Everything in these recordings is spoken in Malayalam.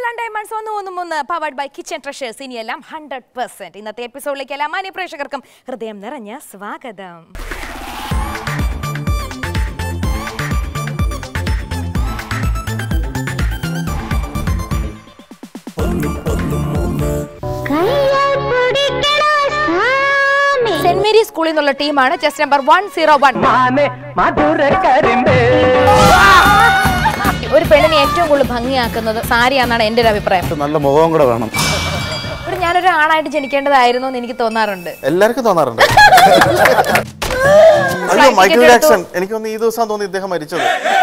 ആൻഡ് ഡയമണ്ട്സ് ഒന്ന് ഒന്ന് മൂന്ന് പവർഡ് ബൈ കിച്ചൺ ട്രഷേഴ്സ് ഇനിയെല്ലാം ഹൺഡ്രഡ് പെർസെന്റ് ഇന്നത്തെ എപ്പിസോഡിലേക്ക് എല്ലാ മാന്യ പ്രേക്ഷകർക്കും ഹൃദയം നിറഞ്ഞ സ്വാഗതം സെന്റ് മേരി സ്കൂളിൽ നിന്നുള്ള ടീമാണ് chess number one zero one മാനെ മധുര കരിമ്പേ ഒരു പെണ്ണിനെ ഏറ്റവും കൂടുതൽ ഭംഗിയാക്കുന്നത് സാരിയാണെന്നാണ് എൻ്റെ ഒരു അഭിപ്രായം നല്ല മുഖവും കൂടെ വേണം ഇവിടെ ഞാനൊരു ആണായിട്ട് ജനിക്കേണ്ടതായിരുന്നു എന്ന് എനിക്ക് തോന്നാറുണ്ട് എല്ലാവർക്കും തോന്നാറുണ്ട് അയ്യോ Flight മൈക്കിൾ ticket ജാക്സൺ എനിക്ക് തോന്നി ഈ ദിവസം തോന്നി ഇദ്ദേഹം മരിച്ചത്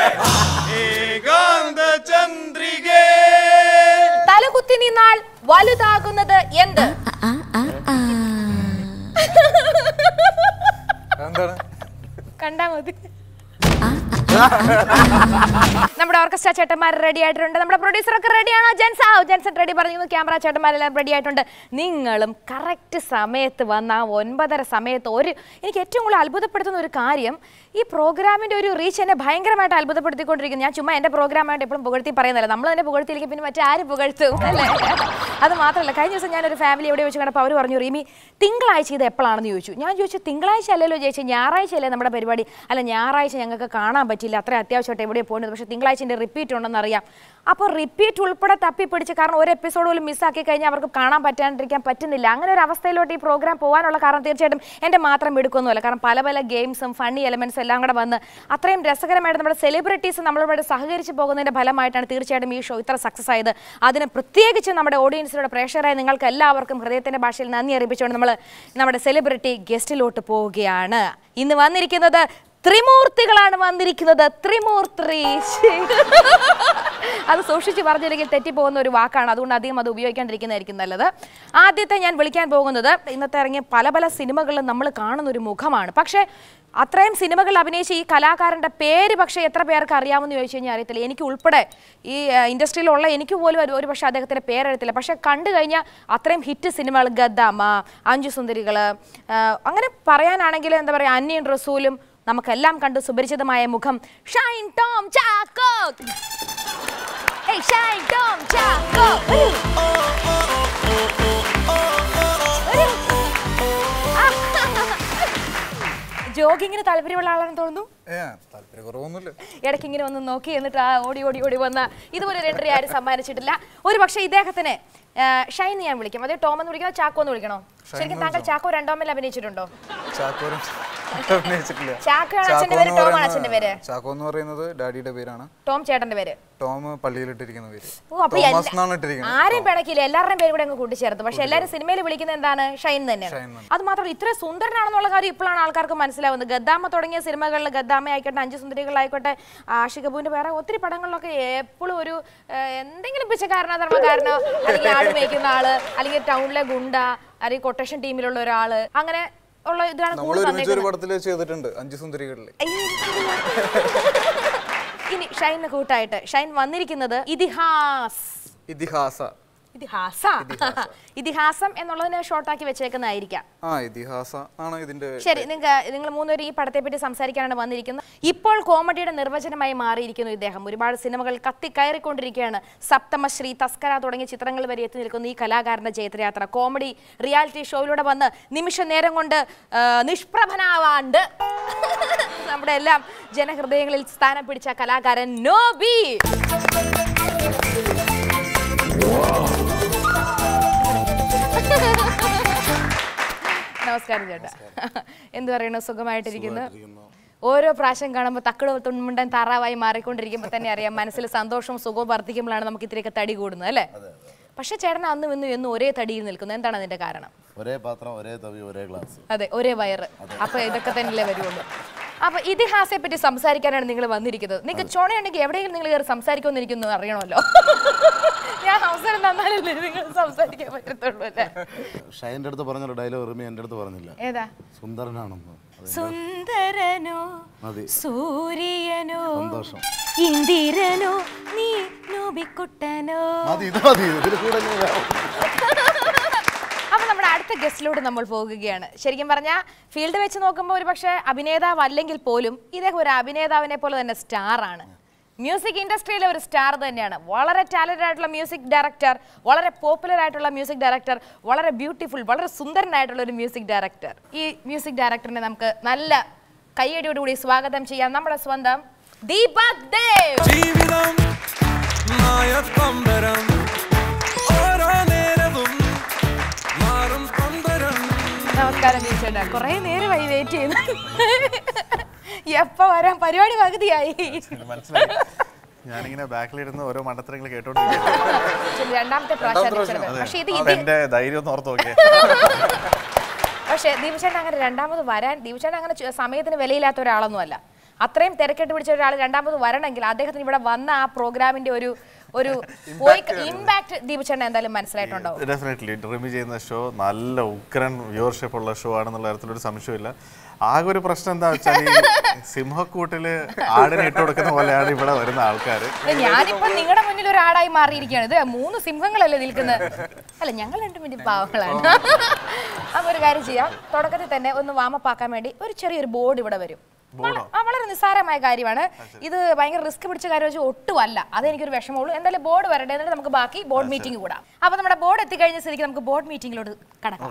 തലകുത്തി നിന്നാൽ വലുതാകുന്നത് എന്ത് കണ്ടാ മതി നമ്മുടെ ഓർക്കസ്ട്ര ചേട്ടന്മാർ റെഡി ആയിട്ടുണ്ട് നമ്മുടെ പ്രൊഡ്യൂസർ ഒക്കെ റെഡിയാണോ ജെൻസ് ആ ജെൻസൺ റെഡി പറഞ്ഞു ക്യാമറ ചേട്ടന്മാരെല്ലാം റെഡി ആയിട്ടുണ്ട് നിങ്ങളും കറക്റ്റ് സമയത്ത് വന്ന ആ ഒൻപതര സമയത്ത് ഒരു എനിക്ക് ഏറ്റവും കൂടുതൽ അത്ഭുതപ്പെടുത്തുന്ന ഒരു കാര്യം ഈ പ്രോഗ്രാമിന്റെ ഒരു റീച്ച് എന്നെ ഭയങ്കരമായിട്ട് അത്ഭുതപ്പെടുത്തിക്കൊണ്ടിരിക്കുന്നു ഞാൻ ചുമ്മാ എന്റെ പ്രോഗ്രാമായിട്ട് എപ്പോഴും പുകഴ്ത്തി പറയുന്നില്ല നമ്മൾ തന്നെ പുകഴ്ത്തിയില്ലെങ്കിൽ പിന്നെ മറ്റേ ആര് പുകഴ്ത്തും അല്ലേ അത് മാത്രമല്ല കഴിഞ്ഞ ദിവസം ഞാനൊരു ഫാമിലി എവിടെ വെച്ച് കണ്ടപ്പോൾ അവർ പറഞ്ഞു റീമി തിങ്കളാഴ്ച ഇത് എപ്പോഴാണെന്ന് ചോദിച്ചു ഞാൻ ചോദിച്ചു തിങ്കളാഴ്ച അല്ലല്ലോ ചേച്ചി ഞായറാഴ്ച അല്ലേ നമ്മുടെ പരിപാടി അല്ല ഞായറാഴ്ച ഞങ്ങൾക്ക് കാണാൻ പറ്റില്ല അത്ര അത്യാവശ്യമായിട്ട് എവിടെയാണ് പോകുന്നത് പക്ഷേ തിങ്കളാഴ്ചൻ്റെ റിപ്പീറ്റ് ഉണ്ടെന്ന് അറിയാം അപ്പോൾ റിപ്പീറ്റ് ഉൾപ്പെടെ തപ്പിപ്പിടിച്ച് കാരണം ഒരു എപ്പിസോഡ് പോലും മിസ്സാക്കി കഴിഞ്ഞാൽ അവർക്ക് കാണാൻ പറ്റാണ്ടിരിക്കാൻ പറ്റുന്നില്ല അങ്ങനെ ഒരു അവസ്ഥയിലോട്ട് ഈ പ്രോഗ്രാം പോകാനുള്ള കാരണം തീർച്ചയായിട്ടും എൻ്റെ മാത്രം എടുക്കുമൊന്നുമല്ല കാരണം പല പല ഗെയിംസും ഫണ്ണി എലമെൻസും എല്ലാം കൂടെ വന്ന് അത്രയും രസകരമായിട്ട് നമ്മുടെ സെലിബ്രിറ്റീസ് നമ്മളോട് സഹകരിച്ച് പോകുന്നതിൻ്റെ ഫലമായിട്ടാണ് തീർച്ചയായിട്ടും ഈ ഷോ ഇത്ര സക്സസ് ആയത് അതിന് പ്രത്യേകിച്ച് നമ്മുടെ ഓഡിയൻസിലൂടെ പ്രേക്ഷകരായ നിങ്ങൾക്ക് എല്ലാവർക്കും ഹൃദയത്തിൻ്റെ ഭാഷയിൽ നന്ദി അറിയിച്ചുകൊണ്ട് നമ്മൾ നമ്മുടെ സെലിബ്രിറ്റി ഗസ്റ്റിലോട്ട് പോവുകയാണ് ഇന്ന് വന്നിരിക്കുന്നത് ത്രിമൂർത്തികളാണ് വന്നിരിക്കുന്നത് ത്രിമൂർത്തി അത് സൂക്ഷിച്ച് പറഞ്ഞില്ലെങ്കിൽ തെറ്റിപ്പോകുന്ന ഒരു വാക്കാണ് അതുകൊണ്ട് അധികം അത് ഉപയോഗിക്കാണ്ടിരിക്കുന്നതായിരിക്കും നല്ലത് ആദ്യത്തെ ഞാൻ വിളിക്കാൻ പോകുന്നത് ഇന്നത്തെ ഇറങ്ങിയ പല പല സിനിമകളിലും നമ്മൾ കാണുന്ന ഒരു മുഖമാണ് പക്ഷേ അത്രയും സിനിമകൾ അഭിനയിച്ച ഈ കലാകാരൻ്റെ പേര് പക്ഷേ എത്ര പേർക്ക് അറിയാമെന്ന് ചോദിച്ചു കഴിഞ്ഞാൽ അറിയത്തില്ല എനിക്ക് ഉൾപ്പെടെ ഈ ഇൻഡസ്ട്രിയിലുള്ള എനിക്ക് പോലും ഒരു ഒരു പക്ഷേ അദ്ദേഹത്തിൻ്റെ പേരറിയത്തില്ല പക്ഷേ കണ്ടു കഴിഞ്ഞാൽ അത്രയും ഹിറ്റ് സിനിമകൾ ഗദ്ദാമ അഞ്ചു സുന്ദരികൾ അങ്ങനെ പറയാനാണെങ്കിൽ എന്താ പറയുക അന്യൻ റസൂലും നമുക്കെല്ലാം കണ്ട് സുപരിചിതമായ മുഖം ഷൈൻ ടോം ചാക്കോ Hey, ഷൈൻ ടോം ചാക്കോ വരൂ. വരൂ. ആ. ജോഗിങ്ങിന് താല്പര്യമുള്ള ആളാണെന്ന് തോന്നുന്നു ഏ താല്പര്യക്കുറവൊന്നുമില്ല ഇടയ്ക്ക് ഇങ്ങനെ വന്ന് നോക്കി എന്നിട്ട് ആ ഓടി ഓടി ഓടി വന്ന ഇതുപോലെ ഒരു എൻട്രി ആരും സമ്മാനിച്ചിട്ടില്ല ഒരു പക്ഷേ ഇദ്ദേഹത്തിന് ആ, ഷൈൻ എന്ന് ഞാൻ വിളിക്കും അതേ ടോം എന്ന് വിളിക്കണോ ചാക്കോ എന്ന് വിളിക്കണോ ശരിക്കും താങ്കൾ ചാക്കോ രണ്ടോമിൽ അഭിനയിച്ചിട്ടുണ്ടോ ചാക്കോരും അഭിനയിച്ചിട്ടില്ല ചാക്കോയാണ് അച്ഛന്റെ ചാക്കോ പേര് എന്ന് ടോമാണ് അച്ഛന്റെ പേര് പറയുന്നത് ചാക്കോ എന്ന് പറയുന്നത് ഡാഡിയുടെ പേരാണ് ടോം ചേട്ടന്റെ പേര് ടോം പള്ളിയിലിട്ടിരിക്കുന്ന പേര് ഓ അപ്പൊ തോമസ് എല്ലാ- എന്നാണ് ഇട്ടിരിക്കുന്നത് ആരെയും പിണക്കില്ല എല്ലാവരുടെയും പേര് കൂടെ അങ്ങ് കൂട്ടിച്ചേർത്ത് പക്ഷെ എല്ലാവരും സിനിമയിൽ വിളിക്കുന്നത് എന്താണ് ഷൈൻ തന്നെയാണ് ഷൈൻ തന്നെ. അത് മാത്രമല്ല ഇത്ര സുന്ദരനാണെന്നുള്ള കാര്യം ഇപ്പോഴാണ് ആൾക്കാർക്ക് മനസ്സിലാവുന്നത് ഗദ്ദാമ തുടങ്ങിയ സിനിമകളിൽ ഗദ്ദാമ ആയിക്കോട്ടെ അഞ്ച് സുന്ദരികളായിക്കോട്ടെ ആഷികബുവിന്റെ വേറെ ഒത്തിരി പടങ്ങളിലൊക്കെ എപ്പോഴും ഒരു ആ, എന്തെങ്കിലും പിച്ചക്കാരനോ ധർമ്മക്കാരനോ അല്ലെങ്കിൽ ആട് മേയ്ക്കുന്ന ആള് അല്ലെങ്കിൽ ടൗണിലെ ഗുണ്ട അല്ലെങ്കിൽ കൊട്ടേഷൻ ടീമിലുള്ള ഒരാള് അങ്ങനെ ഉള്ള ഇതാണ് നമ്മൾ കൂടുതൽ ഒരുമിച്ച് ഒരു വന്നേക്കുന്നത്. പടത്തിൽ ചെയ്തിട്ടുണ്ട് അഞ്ച് സുന്ദരികളിൽ ഇനി ഷൈന് കൂട്ടായിട്ട് ഷൈൻ വന്നിരിക്കുന്നത് ഇതിഹാസ് ഇതിഹാസ ഇതിഹാസ ഇതിഹാസം എന്നുള്ളതിനെ ഷോർട്ടാക്കി വെച്ചേക്കുന്നതായിരിക്കാം ആ ഇതിഹാസ ആണ് ഇതിന്റെ ശരി നിങ്ങൾ നിങ്ങൾ മൂന്നുപേരും ഈ പടത്തെ പറ്റി സംസാരിക്കാനാണ് വന്നിരിക്കുന്നത് ഇപ്പോൾ കോമഡിയുടെ നിർവചനമായി മാറിയിരിക്കുന്നു ഇദ്ദേഹം ഒരുപാട് സിനിമകൾ കത്തിക്കയറിക്കൊണ്ടിരിക്കുകയാണ് സപ്തമശ്രീ തസ്കര തുടങ്ങിയ ചിത്രങ്ങൾ വരെ എത്തി നിൽക്കുന്ന ഈ കലാകാരന്റെ ജയത്രയാത്ര കോമഡി റിയാലിറ്റി ഷോയിലൂടെ വന്ന് നിമിഷ നേരം കൊണ്ട് ആ, നിഷ്പ്രഭനാവാണ്ട് നമ്മുടെ എല്ലാം ജനഹൃദയങ്ങളിൽ സ്ഥാനം പിടിച്ച കലാകാരൻ നോബി നമസ്കാരം ചേട്ടാ എന്ത് പറയണു സുഖമായിട്ടിരിക്കുന്നു ഓരോ പ്രാവശ്യം കാണുമ്പോൾ തക്കട് തുൺമുണ്ടൻ താറാവായി മാറിക്കൊണ്ടിരിക്കുമ്പോൾ തന്നെ അറിയാം മനസ്സിൽ സന്തോഷവും സുഖവും വർദ്ധിക്കുമ്പോഴാണ് നമുക്ക് ഇത്രയൊക്കെ തടി കൂടുന്നത് അല്ലേ പക്ഷെ ചേട്ടൻ അന്നും ഇന്നും എന്നും ഒരേ തടിയിൽ നിൽക്കുന്നു എന്താണ് അതിന്റെ കാരണം ഒരേ പാത്രം ഒരേ തവി ഒരേ ഗ്ലാസ് അതെ ഒരേ വയറ് അപ്പൊ ഇതൊക്കെ തന്നെയല്ലേ വരുള്ളൂ അപ്പൊ ഇതിഹാസത്തെ പറ്റി സംസാരിക്കാനാണ് നിങ്ങൾ വന്നിരിക്കുന്നത് നിങ്ങൾക്ക് ചുണയുണ്ടെങ്കിൽ എവിടെയെങ്കിലും നിങ്ങൾ കയറി സംസാരിക്കുമെന്ന് എനിക്കൊന്ന് അറിയണമല്ലോ ഞാൻ അവസരം തന്നാലല്ലേ നിങ്ങൾ സംസാരിക്കാൻ പറ്റത്തുള്ളൂ അല്ലേ ഷൈൻ്റെ അടുത്ത് പറഞ്ഞൊരു ഡയലോഗ് റിമി എൻ്റെ അടുത്ത് പറഞ്ഞില്ല ഏതാ സുന്ദരനാണെന്ന് അത് സുന്ദരനോ മതി സൂര്യനോ സന്തോഷം ഇന്ദിരനോ നീ നോബിക്കുട്ടനോ മതി ഇത് മതി ഇതിൽ കൂടെ ഇനി വേറെ- അപ്പൊ നമ്മുടെ അടുത്ത ഗസ്റ്റിലൂടെ നമ്മൾ പോകുകയാണ് ശരിക്കും പറഞ്ഞാൽ ഫീൽഡ് വെച്ച് നോക്കുമ്പോൾ ഒരു പക്ഷേ അഭിനേതാവ് അല്ലെങ്കിൽ പോലും ഇദ്ദേഹം ഒരു അഭിനേതാവിനെ പോലെ തന്നെ സ്റ്റാർ ആണ് മ്യൂസിക് ഇൻഡസ്ട്രിയിലെ ഒരു സ്റ്റാർ തന്നെയാണ് വളരെ ടാലന്റഡ് ആയിട്ടുള്ള മ്യൂസിക് ഡയറക്ടർ വളരെ പോപ്പുലർ ആയിട്ടുള്ള മ്യൂസിക് ഡയറക്ടർ വളരെ ബ്യൂട്ടിഫുൾ വളരെ സുന്ദരനായിട്ടുള്ള ഒരു മ്യൂസിക് ഡയറക്ടർ ഈ മ്യൂസിക് ഡയറക്ടറിനെ നമുക്ക് നല്ല കയ്യടിയോടുകൂടി സ്വാഗതം ചെയ്യാം നമ്മുടെ സ്വന്തം ദീപക് ദേവ് ജീവിതം മായക്കൊമ്പരം ഓരോ നേരവും മാറും കൊമ്പരം നമസ്കാരം ചേട്ടാ കുറെ നേരമായി വെയിറ്റ് ചെയ്യുന്നു എപ്പ വരാൻ പരിപാടി പകുതിയായി മനസ്സിലായി ഞാനിങ്ങനെ ബാക്കിലിരുന്ന് ഓരോ മണ്ടത്തരങ്ങൾ കേട്ടോണ്ടിരിക്കുന്നു ശരി, രണ്ടാമത്തെ പ്രാവശ്യം ദീപചേട്ടൻ. പക്ഷേ ഇത് ഇത് എന്റെ ധൈര്യം ഒന്ന് ഓർത്ത് നോക്കിയേ പക്ഷേ ദീപചേട്ടൻ അങ്ങനെ രണ്ടാമത് വരാൻ ദീപചേട്ടൻ അങ്ങനെ ചു- സമയത്തിന് വിലയില്ലാത്ത ഒരാളൊന്നും അല്ല അത്രയും തിരക്കിട്ട് പിടിച്ച ഒരാൾ രണ്ടാമത് വരണമെങ്കിൽ അദ്ദേഹത്തിന് ഇവിടെ വന്ന ആ പ്രോഗ്രാമിന്റെ ഒരു ഒരു ഇമ്പാക്ട് ദീപചേട്ടൻ എന്തായാലും മനസ്സിലായിട്ടുണ്ടാവും ഡെഫിനറ്റ്ലി റിമി ചെയ്യുന്ന ഷോ നല്ല ഉഗ്രൻ വ്യൂവർഷിപ്പ് ഉള്ള ഷോ ആണെന്നുള്ള കാര്യത്തിലൊരു സംശയമില്ല ആകെ ഒരു പ്രശ്നം എന്താ വെച്ചാൽ ഈ സിംഹക്കൂട്ടില് ആടിനെ ഇട്ട് കൊടുക്കുന്ന പോലെയാണ് ഇവിടെ വരുന്ന ആൾക്കാർ ഞാനിപ്പോ നിങ്ങളുടെ മുന്നിൽ ഒരു ആടായി മാറിയിരിക്കുകയാണ് ഇത് മൂന്ന് സിംഹങ്ങളല്ലേ നിൽക്കുന്നത് അല്ല ഞങ്ങൾ രണ്ടു മിനിറ്റ് പാവങ്ങളാണ് അപ്പൊ ഒരു കാര്യം ചെയ്യാം തുടക്കത്തിൽ തന്നെ ഒന്ന് വാമപ്പ് ആക്കാൻ വേണ്ടി ഒരു ചെറിയൊരു ബോർഡ് ഇവിടെ വരും വള- ആ, വളരെ നിസ്സാരമായ കാര്യമാണ് ഇത് ഭയങ്കര റിസ്ക് പിടിച്ച കാര്യം വെച്ചാൽ ഒട്ടുമല്ല അതെനിക്കൊരു വിഷമമുള്ളൂ എന്തായാലും ബോർഡ് വരട്ടെ എന്നിട്ട് നമുക്ക് ബാക്കി ബോർഡ് മീറ്റിംഗ് കൂടാം അപ്പൊ നമ്മുടെ ബോർഡ് എത്തിക്കഴിഞ്ഞ സ്ഥിതിക്ക് നമുക്ക് ബോർഡ് മീറ്റിംഗിലോട്ട് കടക്കാം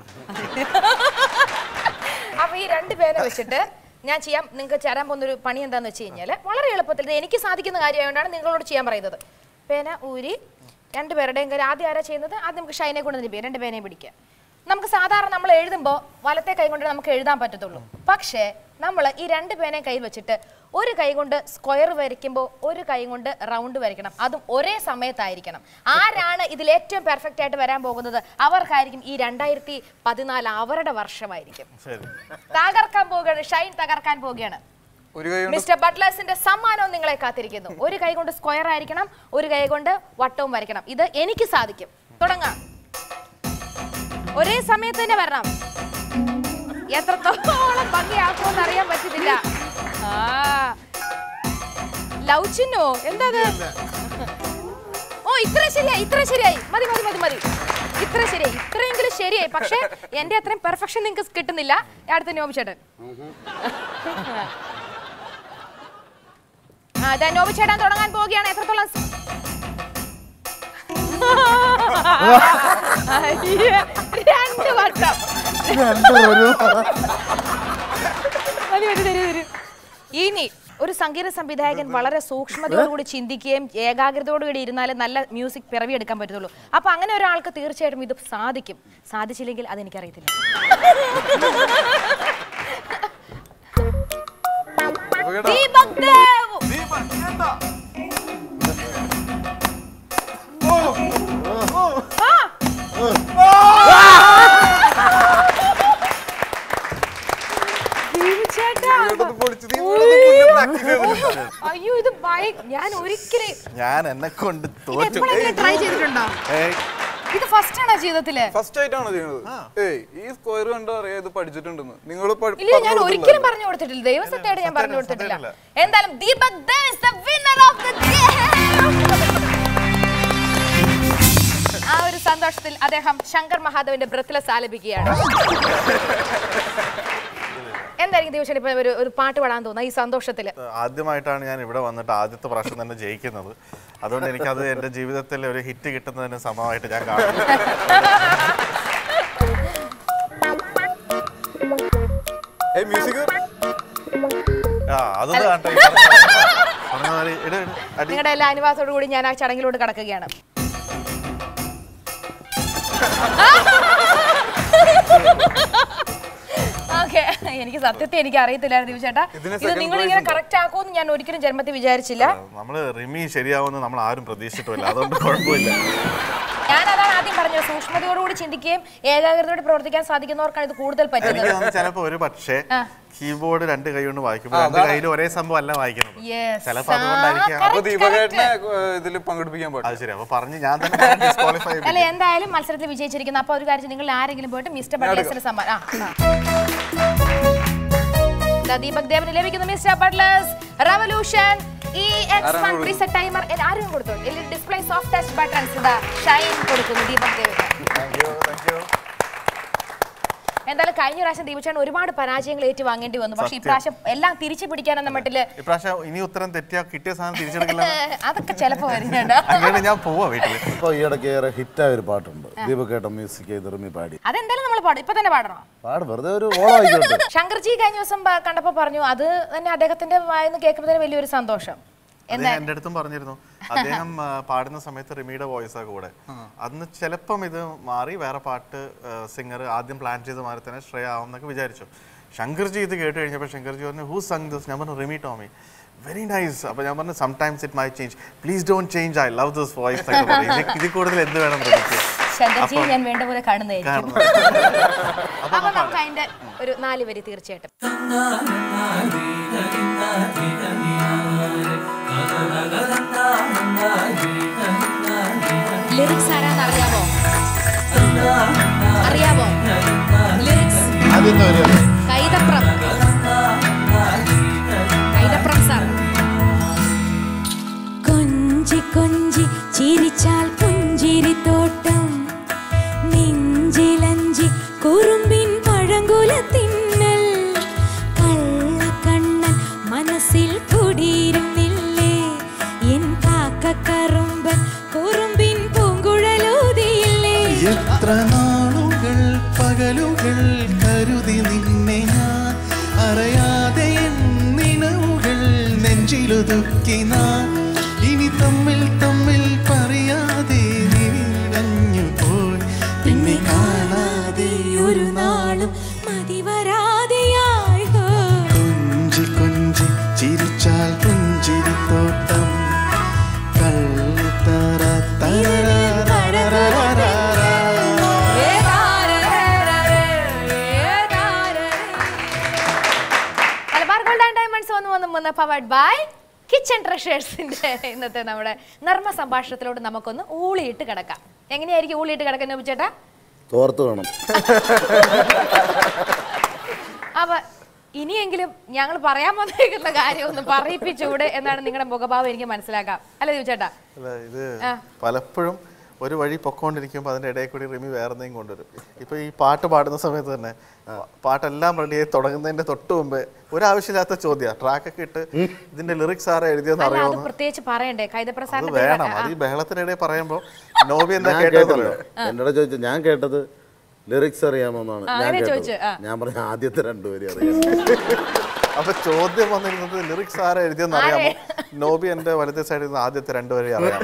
അപ്പൊ ഈ രണ്ട് പേരെ വെച്ചിട്ട് ഞാൻ ചെയ്യാം നിങ്ങൾക്ക് ചേരാൻ പോകുന്ന ഒരു പണി എന്താന്ന് വെച്ച് കഴിഞ്ഞാൽ വളരെ എളുപ്പത്തിൽ ഇത് എനിക്ക് സാധിക്കുന്ന കാര്യമായതുകൊണ്ടാണ് നിങ്ങളോട് ചെയ്യാൻ പറയുന്നത് പേന ഊരി രണ്ട് പേരുടെയും കാര്യം ആദ്യം ആരാ ചെയ്യുന്നത് ആദ്യം നമുക്ക് ഷൈനെ കൊണ്ട് തന്നെ രണ്ട് പേനയെ പിടിക്കുക നമുക്ക് സാധാരണ നമ്മൾ എഴുതുമ്പോൾ വലത്തെ കൈ കൊണ്ട് നമുക്ക് എഴുതാൻ പറ്റത്തുള്ളൂ പക്ഷേ നമ്മൾ ഈ രണ്ട് പേനയും കയ്യിൽ വെച്ചിട്ട് ഒരു കൈ കൊണ്ട് സ്ക്വയർ വരയ്ക്കുമ്പോൾ ഒരു കൈ കൊണ്ട് റൗണ്ട് വരയ്ക്കണം അതും ഒരേ സമയത്തായിരിക്കണം ആരാണ് ഇതിൽ ഏറ്റവും പെർഫെക്റ്റ് ആയിട്ട് വരാൻ പോകുന്നത് അവർക്കായിരിക്കും ഈ രണ്ടായിരത്തി പതിനാല് അവരുടെ വർഷമായിരിക്കും ശരി തകർക്കാൻ പോവുകയാണ് ഷൈൻ തകർക്കാൻ പോവുകയാണ് ഒരു കൈ കൊണ്ട് മിസ്റ്റർ ബട്ട്ലേഴ്സിന്റെ സമ്മാനവും നിങ്ങളെ കാത്തിരിക്കുന്നു ഒരു കൈ കൊണ്ട് സ്ക്വയർ ആയിരിക്കണം ഒരു കൈ കൊണ്ട് വട്ടവും വരയ്ക്കണം ഇത് എനിക്ക് സാധിക്കും തുടങ്ങാം ഒരേ സമയത്ത് തന്നെ വരണം എത്രത്തോളം ഭംഗിയാക്കുമെന്ന് അറിയാൻ പറ്റുന്നില്ല ആ ലവ് ചിഹ്നോ എന്താ അത് ഓ ഇത്ര ശരിയായി ഇത്ര ശരിയായി മതി മതി മതി മതി ഇത്ര ശരിയായി ഇത്രയെങ്കിലും ശരിയായി പക്ഷേ എന്റെ അത്രയും പെർഫെക്ഷൻ നിങ്ങൾക്ക് കിട്ടുന്നില്ല അടുത്ത നോബി ചേട്ടൻ ആ ഇതാ നോബി ചേട്ടൻ തുടങ്ങാൻ പോവുകയാണ് എത്രത്തോളം സ്- അയ്യേ, രണ്ട് വട്ടം മതി, മതി, തരൂ, തരൂ. ഇനി ഒരു സംഗീത സംവിധായകൻ വളരെ സൂക്ഷ്മതയോടുകൂടി ചിന്തിക്കുകയും ഏകാഗ്രതയോടുകൂടി ഇരുന്നാലേ നല്ല മ്യൂസിക് പിറവിയെടുക്കാൻ പറ്റത്തുള്ളൂ അപ്പൊ അങ്ങനെ ഒരാൾക്ക് തീർച്ചയായിട്ടും ഇത് സാധിക്കും സാധിച്ചില്ലെങ്കിൽ അതെനിക്കറിയത്തില്ല ദീപക് ദേവ് ദീപചേട്ടാ. ഇങ്ങോട്ടൊന്ന് പൊളിച്ച് നീ ഇങ്ങോട്ടൊന്ന് മുന്നേ practice ചെയ്തിട്ടുണ്ട്. അയ്യോ ഇത് ഭയ- ഞാൻ ഒരിക്കലും ഞാൻ എന്നെ കൊണ്ട് ഇത് തോറ്റു എപ്പോഴെങ്കിലും ട്രൈ ചെയ്തിട്ടുണ്ടോ ഏയ്, ഇത് ഫസ്റ്റ് ആണോ ജീവിതത്തില് ഫസ്റ്റ് ആയിട്ടാണ് ചെയ്യുന്നത് ഏയ് ഈ സ്ക്വയർ കണ്ടാ അറിയാം ഇത് പഠിച്ചിട്ടുണ്ടെന്ന് നിങ്ങൾ ഇല്ല ഞാൻ ഒരിക്കലും പറഞ്ഞു കൊടുത്തിട്ടില്ല ദൈവസത്യമായിട്ട് ഞാൻ പറഞ്ഞു കൊടുത്തിട്ടില്ല എന്തായാലും Deepak Dev is the winner of the game. ആ ഒരു സന്തോഷത്തിൽ അദ്ദേഹം ശങ്കർ മഹാദേവന്റെ ബ്രത്ത്ലെസ് ആലപിക്കുകയാണ് എന്തായിരിക്കും ദിവസം ഇപ്പൊ ഒരു ഒരു പാട്ട് പാടാൻ തോന്നുന്നത് ഈ സന്തോഷത്തില് ആദ്യമായിട്ടാണ് ഞാൻ ഇവിടെ വന്നിട്ട് ആദ്യത്തെ പ്രാവശ്യം തന്നെ ജയിക്കുന്നത് അതുകൊണ്ട് എനിക്കത് എൻ്റെ ജീവിതത്തിൽ ഒരു ഹിറ്റ് കിട്ടുന്നതിന് സമമായിട്ട് ഞാൻ കാണുന്നു ഏയ് മ്യൂസിക് ആ അതൊന്ന് കാണട്ടെ ഈ പറഞ്ഞ- പറഞ്ഞ മാതിരി ഇട് ഇട്, അടി നിങ്ങളുടെ എല്ലാ അനുവാദത്തോടു കൂടി ഞാൻ ആ ചടങ്ങിലോട്ട് കടക്കുകയാണ് ഓക്കെ എനിക്ക് സത്യത്തെ എനിക്ക് അറിയത്തില്ലായിരുന്നു ദിവസേട്ടാ ഇതിന് ഇത് second നിങ്ങൾ prize ഇങ്ങനെ ഉണ്ടോ? കറക്റ്റ് ആക്കുമെന്ന് ഞാൻ ഒരിക്കലും ജന്മത്തിൽ വിചാരിച്ചില്ല നമ്മള് റിമി ശരിയാവുമെന്ന് നമ്മൾ ആരും പ്രതീക്ഷിച്ചിട്ടില്ല അതുകൊണ്ട് കുഴപ്പമില്ല ഞാൻ അതാണ് ആദ്യം പറഞ്ഞത് സൂക്ഷ്മതയോടുകൂടി ചിന്തിക്കുകയും ഏകാഗ്രതയോടെ പ്രവർത്തിക്കാൻ സാധിക്കുന്നവർക്കാണ് ഇത് കൂടുതൽ എനിക്ക് പറ്റുന്നത് തോന്നുന്നു ചിലപ്പോ ഒരു പക്ഷേ ആ. കീബോർഡ് രണ്ട് കൈ കൊണ്ട് വായിക്കുമ്പോൾ ആ, രണ്ട് അതാണ്. കയ്യിൽ ഒരേ സംഭവം അല്ല വായിക്കുന്നത് Yes. ചിലപ്പോ അതുകൊണ്ടായിരിക്കാം ആ, അപ്പൊ correct, ദീപകേട്ടനെ correct. ഇതിൽ പങ്കെടുപ്പിക്കാൻ അത് പാടില്ല ശരി അപ്പൊ പറഞ്ഞ് ഞാൻ തന്നെ ഡിസ്ക്വാളിഫൈ അല്ല എന്തായാലും മത്സരത്തിൽ വിജയിച്ചിരിക്കുന്ന അപ്പൊ ഒരു കാര്യം നിങ്ങൾ ആരെങ്കിലും പോയിട്ട് മിസ്റ്റർ ബട്ട്ലേഴ്സിന് സമ്മാനം ആ, ആ. ദാ ദീപക് ദേവിന് ലഭിക്കുന്നു Mr Butler's revolution E X one preset timer ആരും കൊടുത്തു ഡിസ്പ്ലേ സോഫ്റ്റ് ടച്ച് ബട്ടൺസ് ഇതാ ഷൈൻ കൊടുക്കുന്നു ദീപക് ദേവിന് എന്തായാലും കഴിഞ്ഞ പ്രാവശ്യം ദീപചേട്ടൻ ഒരുപാട് പരാജയങ്ങൾ ഏറ്റുവാങ്ങേണ്ടി വന്നു പക്ഷെ ഇപ്രാവശ്യം എല്ലാം തിരിച്ചു പിടിക്കാനെന്ന മട്ടില് ഇപ്രാവശ്യം ഇനി ഉത്തരം തെറ്റിയാ കിട്ടിയ സാധനം തിരിച്ചെടുക്കില്ല അതൊക്കെ ചിലപ്പോ വരുന്നുണ്ട് അങ്ങനെ ഞാൻ പോവാ വീട്ടില് ഇപ്പോൾ ഈ ഇടയ്ക്ക് ഏറെ ഹിറ്റായ ഒരു പാട്ടുണ്ട് ദീപക്കേട്ട മ്യൂസിക് ചെയ്ത് റിമി പാടി അതെന്തായാലും നമ്മൾ പാടും ഇപ്പൊ തന്നെ പാടണോ പാട് വെറുതെ ഒരു ഓളം ആയിക്കോട്ടെ ശങ്കർജി കഴിഞ്ഞ ദിവസം പ- കണ്ടപ്പോ പറഞ്ഞു അത് തന്നെ അദ്ദേഹത്തിന്റെ വായന്ന് കേൾക്കുമ്പോൾ വലിയൊരു സന്തോഷം അദ്ദേഹം എന്റെ അടുത്തും പറഞ്ഞിരുന്നു അദ്ദേഹം ആ, പാടുന്ന സമയത്ത് റിമിയുടെ വോയിസാ കൂടെ അന്ന് ചിലപ്പം ഇത് മാറി വേറെ പാട്ട് സിംഗർ ആദ്യം പ്ലാൻ ചെയ്ത് മാറി തന്നെ ശ്രേയ ആവും എന്നൊക്കെ വിചാരിച്ചു ശങ്കർജി ഇത് കേട്ട് കഴിഞ്ഞപ്പോൾ ശങ്കർജി പറഞ്ഞു ഹൂ സങ് ദിസ് ഞാൻ പറഞ്ഞു റിമി ടോമി വെരി നൈസ് അപ്പൊ ഞാൻ പറഞ്ഞു sometimes it my change please don't change I love this voice ഇതിൽ കൂടുതൽ എന്ത് വേണം റിമിക്ക് ശങ്കർജി ഞാൻ വേണ്ട പോലെ കാണുന്നതായിരിക്കും കാണുന്നത് അപ്പൊ നമുക്ക് അതിന്റെ ഒരു നാല് വരി തീർച്ചയായിട്ടും ലിറിക്സ് ആരാന്ന് അറിയാമോ അറിയാമോ ലിറിക്സ് ആദ്യത്തെ ഒരു കൈതപ്രം കൈതപ്രം സാർ കൊഞ്ചി കൊഞ്ചി ചിരിച്ചാൽ പുഞ്ചിരിത്തോട്ടം നെഞ്ചിലഞ്ചി കുറുമ്പിൻ പഴങ്കുല തിന്നൽ കള്ളക്കണ്ണൻ മനസ്സിൽ കുടിയിരുന്നില്ലേ എൻ കാക്കക്കറുമ്പൻ കുറുമ്പിൻ പൂങ്കുഴലൂതിയില്ലേ എത്ര നാളുകൾ പകലുകൾ കരുതി നിന്നെ ഞാൻ അറിയാതെ എൻ നിലവുകൾ നെഞ്ചിലൊതുക്കി നാം ഇനി തമ്മിൽ തമ്മിൽ പറയാതെ നീടഞ്ഞു പോയി പിന്നെ കാണാതെ ഒരു നാളും മതിവരാതെയായി ഹോ. കൊഞ്ചി കൊഞ്ചി ചിരിച്ചാൽ പുഞ്ചിരിത്തോട്ടം കള്ളത്തറ തര മലബാർ ഗോൾഡ് ആൻഡ് ഡയമണ്ട്സ് വന്ന് വന്ന് വന്ന് പവർഡ് ബൈ കിച്ചൺ ട്രഷേഴ്സിന്റെ ഇന്നത്തെ നമ്മുടെ നർമ്മ സംഭാഷണത്തിലോട്ട് നമുക്കൊന്ന് ഊളിയിട്ട് കിടക്കാം എങ്ങനെയായിരിക്കും ഊളിയിട്ട് കിടക്കുന്നത് ചേട്ടാ തോർത്ത് വേണം അപ്പൊ ഇനിയെങ്കിലും ഞങ്ങൾ പറയാൻ വന്നേക്കുന്ന കാര്യം ഒന്ന് പറയിപ്പിച്ചൂടെ എന്നാണ് നിങ്ങളുടെ മുഖഭാവം എനിക്ക് മനസ്സിലാക്കാം അല്ലേ ചേട്ടാ അല്ല ഇത് പലപ്പോഴും ഒരു വഴി പൊക്കോണ്ടിരിക്കുമ്പോൾ അതിന്റെ ഇടയിൽ കൂടി റിമി വേറെ എന്തെങ്കിലും കൊണ്ടുവരും ഇപ്പൊ ഈ പാട്ട് പാടുന്ന സമയത്ത് തന്നെ പ- പാട്ടെല്ലാം റെഡിയായി തുടങ്ങുന്നതിന്റെ തൊട്ട് മുമ്പേ ഒരാവശ്യമില്ലാത്ത ചോദ്യം ട്രാക്കൊക്കെ ഇട്ട് ഇതിന്റെ ലിറിക്സ് ആരാ എഴുതിയെന്ന് അല്ല അത് അറിയാവുന്ന പ്രത്യേകിച്ച് പറയണ്ടേ അത് കൈതപ്രസാദിന്റെ വേണം അത് ഈ ബഹളത്തിനിടെ പറയുമ്പോ നോബി എന്താ ഞാൻ കേട്ടതെന്ന് കേട്ടില്ല അറിയോ എന്നോട് ചോദിച്ചു ഞാൻ കേട്ടത് ലിറിക്സ് അറിയാമോന്നാണ് ഞാൻ അങ്ങനെ കേട്ടത് ചോദിച്ചു, ആ. ഞാൻ പറഞ്ഞ ആദ്യത്തെ രണ്ടുപേരും അറിയാം അപ്പൊ ചോദ്യം വന്നിരുന്നത് ലിറിക്സ് ആരാ എഴുതിയെന്ന് അറിയാമോ നോബി എന്റെ വലത്തെ സൈഡിൽ നിന്ന് ആദ്യത്തെ രണ്ടുപേരെ അറിയാം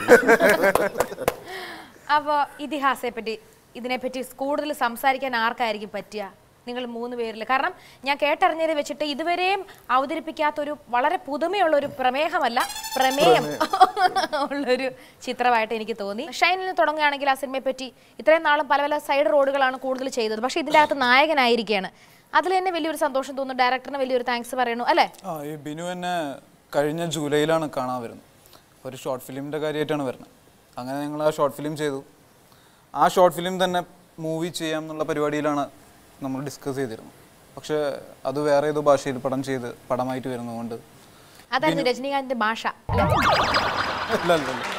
അപ്പോൾ ഇതിഹാസത്തെ പറ്റി ഇതിനെപ്പറ്റി കൂടുതൽ സംസാരിക്കാൻ ആർക്കായിരിക്കും പറ്റുക നിങ്ങൾ മൂന്ന് പേരിൽ കാരണം ഞാൻ കേട്ടറിഞ്ഞത് വെച്ചിട്ട് ഇതുവരെയും അവതരിപ്പിക്കാത്ത ഒരു വളരെ പുതുമയുള്ള ഒരു പ്രമേഹമല്ല പ്രമേയം ഉള്ളൊരു ചിത്രമായിട്ട് എനിക്ക് തോന്നി ഷൈനിൽ നിന്ന് തുടങ്ങുകയാണെങ്കിൽ ആ സിനിമയെ പറ്റി ഇത്രയും നാളും പല പല സൈഡ് റോഡുകളാണ് കൂടുതൽ ചെയ്തത് പക്ഷേ ഇതിൻ്റെ അകത്ത് നായകനായിരിക്കുകയാണ് അതിൽ തന്നെ വലിയൊരു സന്തോഷം തോന്നുന്നു ഡയറക്ടറിന് വലിയൊരു താങ്ക്സ് പറയണു അല്ലേ ആ ഈ ബിനു എന്നെ കഴിഞ്ഞ ജൂലൈയിലാണ് കാണാൻ വരുന്നത് ഒരു ഷോർട്ട് ഫിലിമിൻ്റെ കാര്യമായിട്ടാണ് വരുന്നത് അങ്ങനെ ഞങ്ങൾ ആ ഷോർട്ട് ഫിലിം ചെയ്തു ആ ഷോർട്ട് ഫിലിം തന്നെ മൂവി ചെയ്യാം എന്നുള്ള പരിപാടിയിലാണ് നമ്മൾ ഡിസ്കസ് ചെയ്തിരുന്നത് പക്ഷേ അത് വേറെ ഏതോ ഭാഷയിൽ പടം ചെയ്ത് പടമായിട്ട് വരുന്നതുകൊണ്ട് അതായിരുന്നു രജനീകാന്തിന്റെ ഭാഷ അല്ലേ അല്ല അല്ല അല്ല.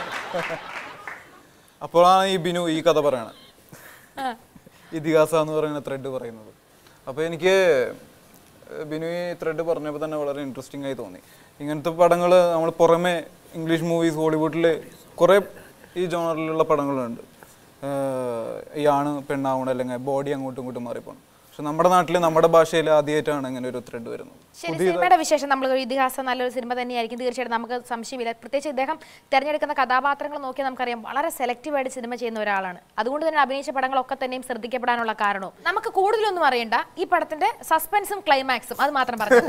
അപ്പോഴാണ് ഈ ബിനു ഈ കഥ പറയണത് ഇതിഹാസ എന്ന് പറയുന്ന ത്രെഡ് പറയുന്നത് അപ്പോൾ എനിക്ക് ബിനു ഈ ത്രെഡ് പറഞ്ഞപ്പോൾ തന്നെ വളരെ ഇൻട്രസ്റ്റിംഗ് ആയി തോന്നി ഇങ്ങനത്തെ പടങ്ങൾ നമ്മൾ പുറമെ ഇംഗ്ലീഷ് മൂവീസ് ഹോളിവുഡിൽ കുറേ ഈ ജോണറിലുള്ള പടങ്ങളുണ്ട് ഏഹ് ഈ ആണ് പെണ്ണാവണം അല്ലെങ്കിൽ ബോഡി അങ്ങോട്ടും ഇങ്ങോട്ടും മാറിപ്പോണം പക്ഷെ നമ്മുടെ നാട്ടിൽ നമ്മുടെ ഭാഷയിൽ ആദ്യമായിട്ടാണ് ഇങ്ങനെ ഒരു ത്രെഡ് വരുന്നത് ശരി സിനിമയുടെ വിശേഷം നമ്മൾ ഒരു ഇതിഹാസം നല്ലൊരു സിനിമ തന്നെയായിരിക്കും തീർച്ചയായിട്ടും നമുക്ക് സംശയമില്ല പ്രത്യേകിച്ച് ഇദ്ദേഹം തിരഞ്ഞെടുക്കുന്ന കഥാപാത്രങ്ങൾ നോക്കി നമുക്കറിയാം വളരെ സെലക്റ്റീവ് ആയിട്ട് സിനിമ ചെയ്യുന്ന ഒരാളാണ് അതുകൊണ്ട് തന്നെ അഭിനയിച്ച പടങ്ങളൊക്കെ തന്നെയും ശ്രദ്ധിക്കപ്പെടാനുള്ള കാരണവും നമുക്ക് കൂടുതലൊന്നും അറിയണ്ട ഈ പടത്തിന്റെ സസ്പെൻസും ക്ലൈമാക്സും അത് മാത്രം പറഞ്ഞു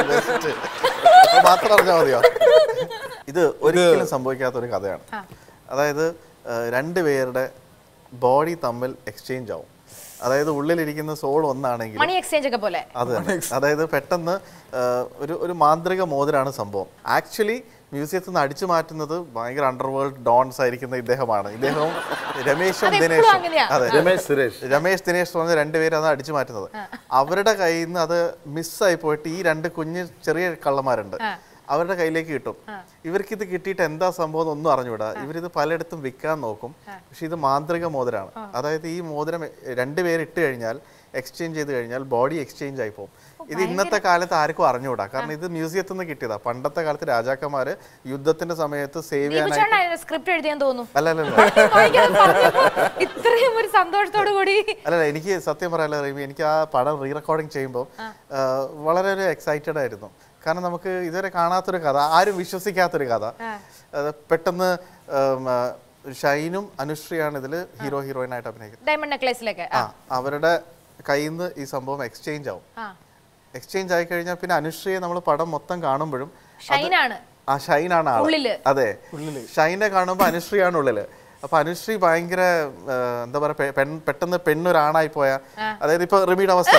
അത് മാത്രം അറിഞ്ഞാൽ മതിയോ ഇത് ഒരിക്കലും സംഭവിക്കാത്ത ഒരു കഥയാണ് അതായത് ആ, രണ്ടുപേരുടെ ബോഡി തമ്മിൽ എക്സ്ചേഞ്ച് ആവും അതായത് ഉള്ളിലിരിക്കുന്ന സോൾ ഒന്നാണെങ്കിൽ മണി എക്സ്ചേഞ്ച് ഒക്കെ പോലെ അത് തന്നെ. അതായത് പെട്ടെന്ന് ആ, ഒരു ഒരു മാന്ത്രിക മോതിരാണ് സംഭവം ആക്ച്വലി മ്യൂസിയത്തിൽ നിന്ന് അടിച്ചു മാറ്റുന്നത് ഭയങ്കര അണ്ടർവേൾഡ് ഡോൺസ് ആയിരിക്കുന്ന ഇദ്ദേഹമാണ് ഇദ്ദേഹവും രമേശും അതെപ്പോഴും ദിനേശും അങ്ങനെയാ. അതെ രമേശ് സുരേഷ് രമേശ് ദിനേശ് എന്ന് പറഞ്ഞ രണ്ടുപേരും അത് അടിച്ചു മാറ്റുന്നത് അവരുടെ കയ്യിൽ നിന്ന് അത് മിസ്സായി പോയിട്ട് ഈ രണ്ട് കുഞ്ഞ് ചെറിയ കള്ളന്മാരുണ്ട് അവരുടെ കയ്യിലേക്ക് കിട്ടും ഇവർക്ക് ഇത് കിട്ടിയിട്ട് എന്താ സംഭവം എന്ന് ഒന്നും അറിഞ്ഞൂടാ ഇവരിത് പലയിടത്തും വിൽക്കാൻ നോക്കും പക്ഷെ ഇത് മാന്ത്രിക മോതിരാണ് അതായത് ഈ മോതിരം രണ്ടുപേര് ഇട്ട് കഴിഞ്ഞാൽ എക്സ്ചേഞ്ച് ചെയ്ത് കഴിഞ്ഞാൽ ബോഡി എക്സ്ചേഞ്ച് ആയി പോകും ഇത് ഇന്നത്തെ കാലത്ത് ആർക്കും അറിഞ്ഞുകൂടാ കാരണം ഇത് മ്യൂസിയത്തിൽ നിന്ന് കിട്ടിയതാ പണ്ടത്തെ കാലത്ത് രാജാക്കന്മാര് യുദ്ധത്തിന്റെ സമയത്ത് സേവ് ചെയ്യാനായിട്ട് ദീപുചേട്ടൻ സ്ക്രിപ്റ്റ് എഴുതിയെന്ന് തോന്നുന്നു അല്ല അല്ല അല്ല ഭയങ്കര പറഞ്ഞപ്പോ ഇത്രയും ഒരു സന്തോഷത്തോടു കൂടി അല്ലല്ല എനിക്ക് സത്യം പറയാനുള്ള റീമി എനിക്ക് ആ പടം റീ റെക്കോർഡിങ് ചെയ്യുമ്പോൾ വളരെ ഒരു എക്സൈറ്റഡ് ആയിരുന്നു കാരണം നമുക്ക് ഇതുവരെ കാണാത്തൊരു കഥ ആരും വിശ്വസിക്കാത്തൊരു കഥ അത് പെട്ടെന്ന് ഉം, ആ, ഷൈനും അനുശ്രീയാണ് ഇതിൽ ഹീറോ ഹീറോയിൻ ആയിട്ട് അഭിനയിക്കുന്നത് ഡയമണ്ട് നെക്ലേസിലേക്ക് ആ അവരുടെ കയ്യിൽ നിന്ന് ഈ സംഭവം എക്സ്ചേഞ്ച് ആവും ആ എക്സ്ചേഞ്ച് ആയി കഴിഞ്ഞാൽ പിന്നെ അനുശ്രീയെ നമ്മൾ പടം മൊത്തം കാണുമ്പോഴും ഷൈനാണ് ആ ഷൈനാണ് ആള് ഉള്ളില്. അതെ ഷൈനെ കാണുമ്പോൾ അനുശ്രീയാണ് ഉള്ളില് അപ്പൊ അനുശ്രീ ഭയങ്കര ആ, എന്താ പറയാ പെ- പെൺ പെട്ടെന്ന് പെണ്ണൊരാണായി പോയ അതായത് ഇപ്പൊ റിമിയുടെ അവസ്ഥ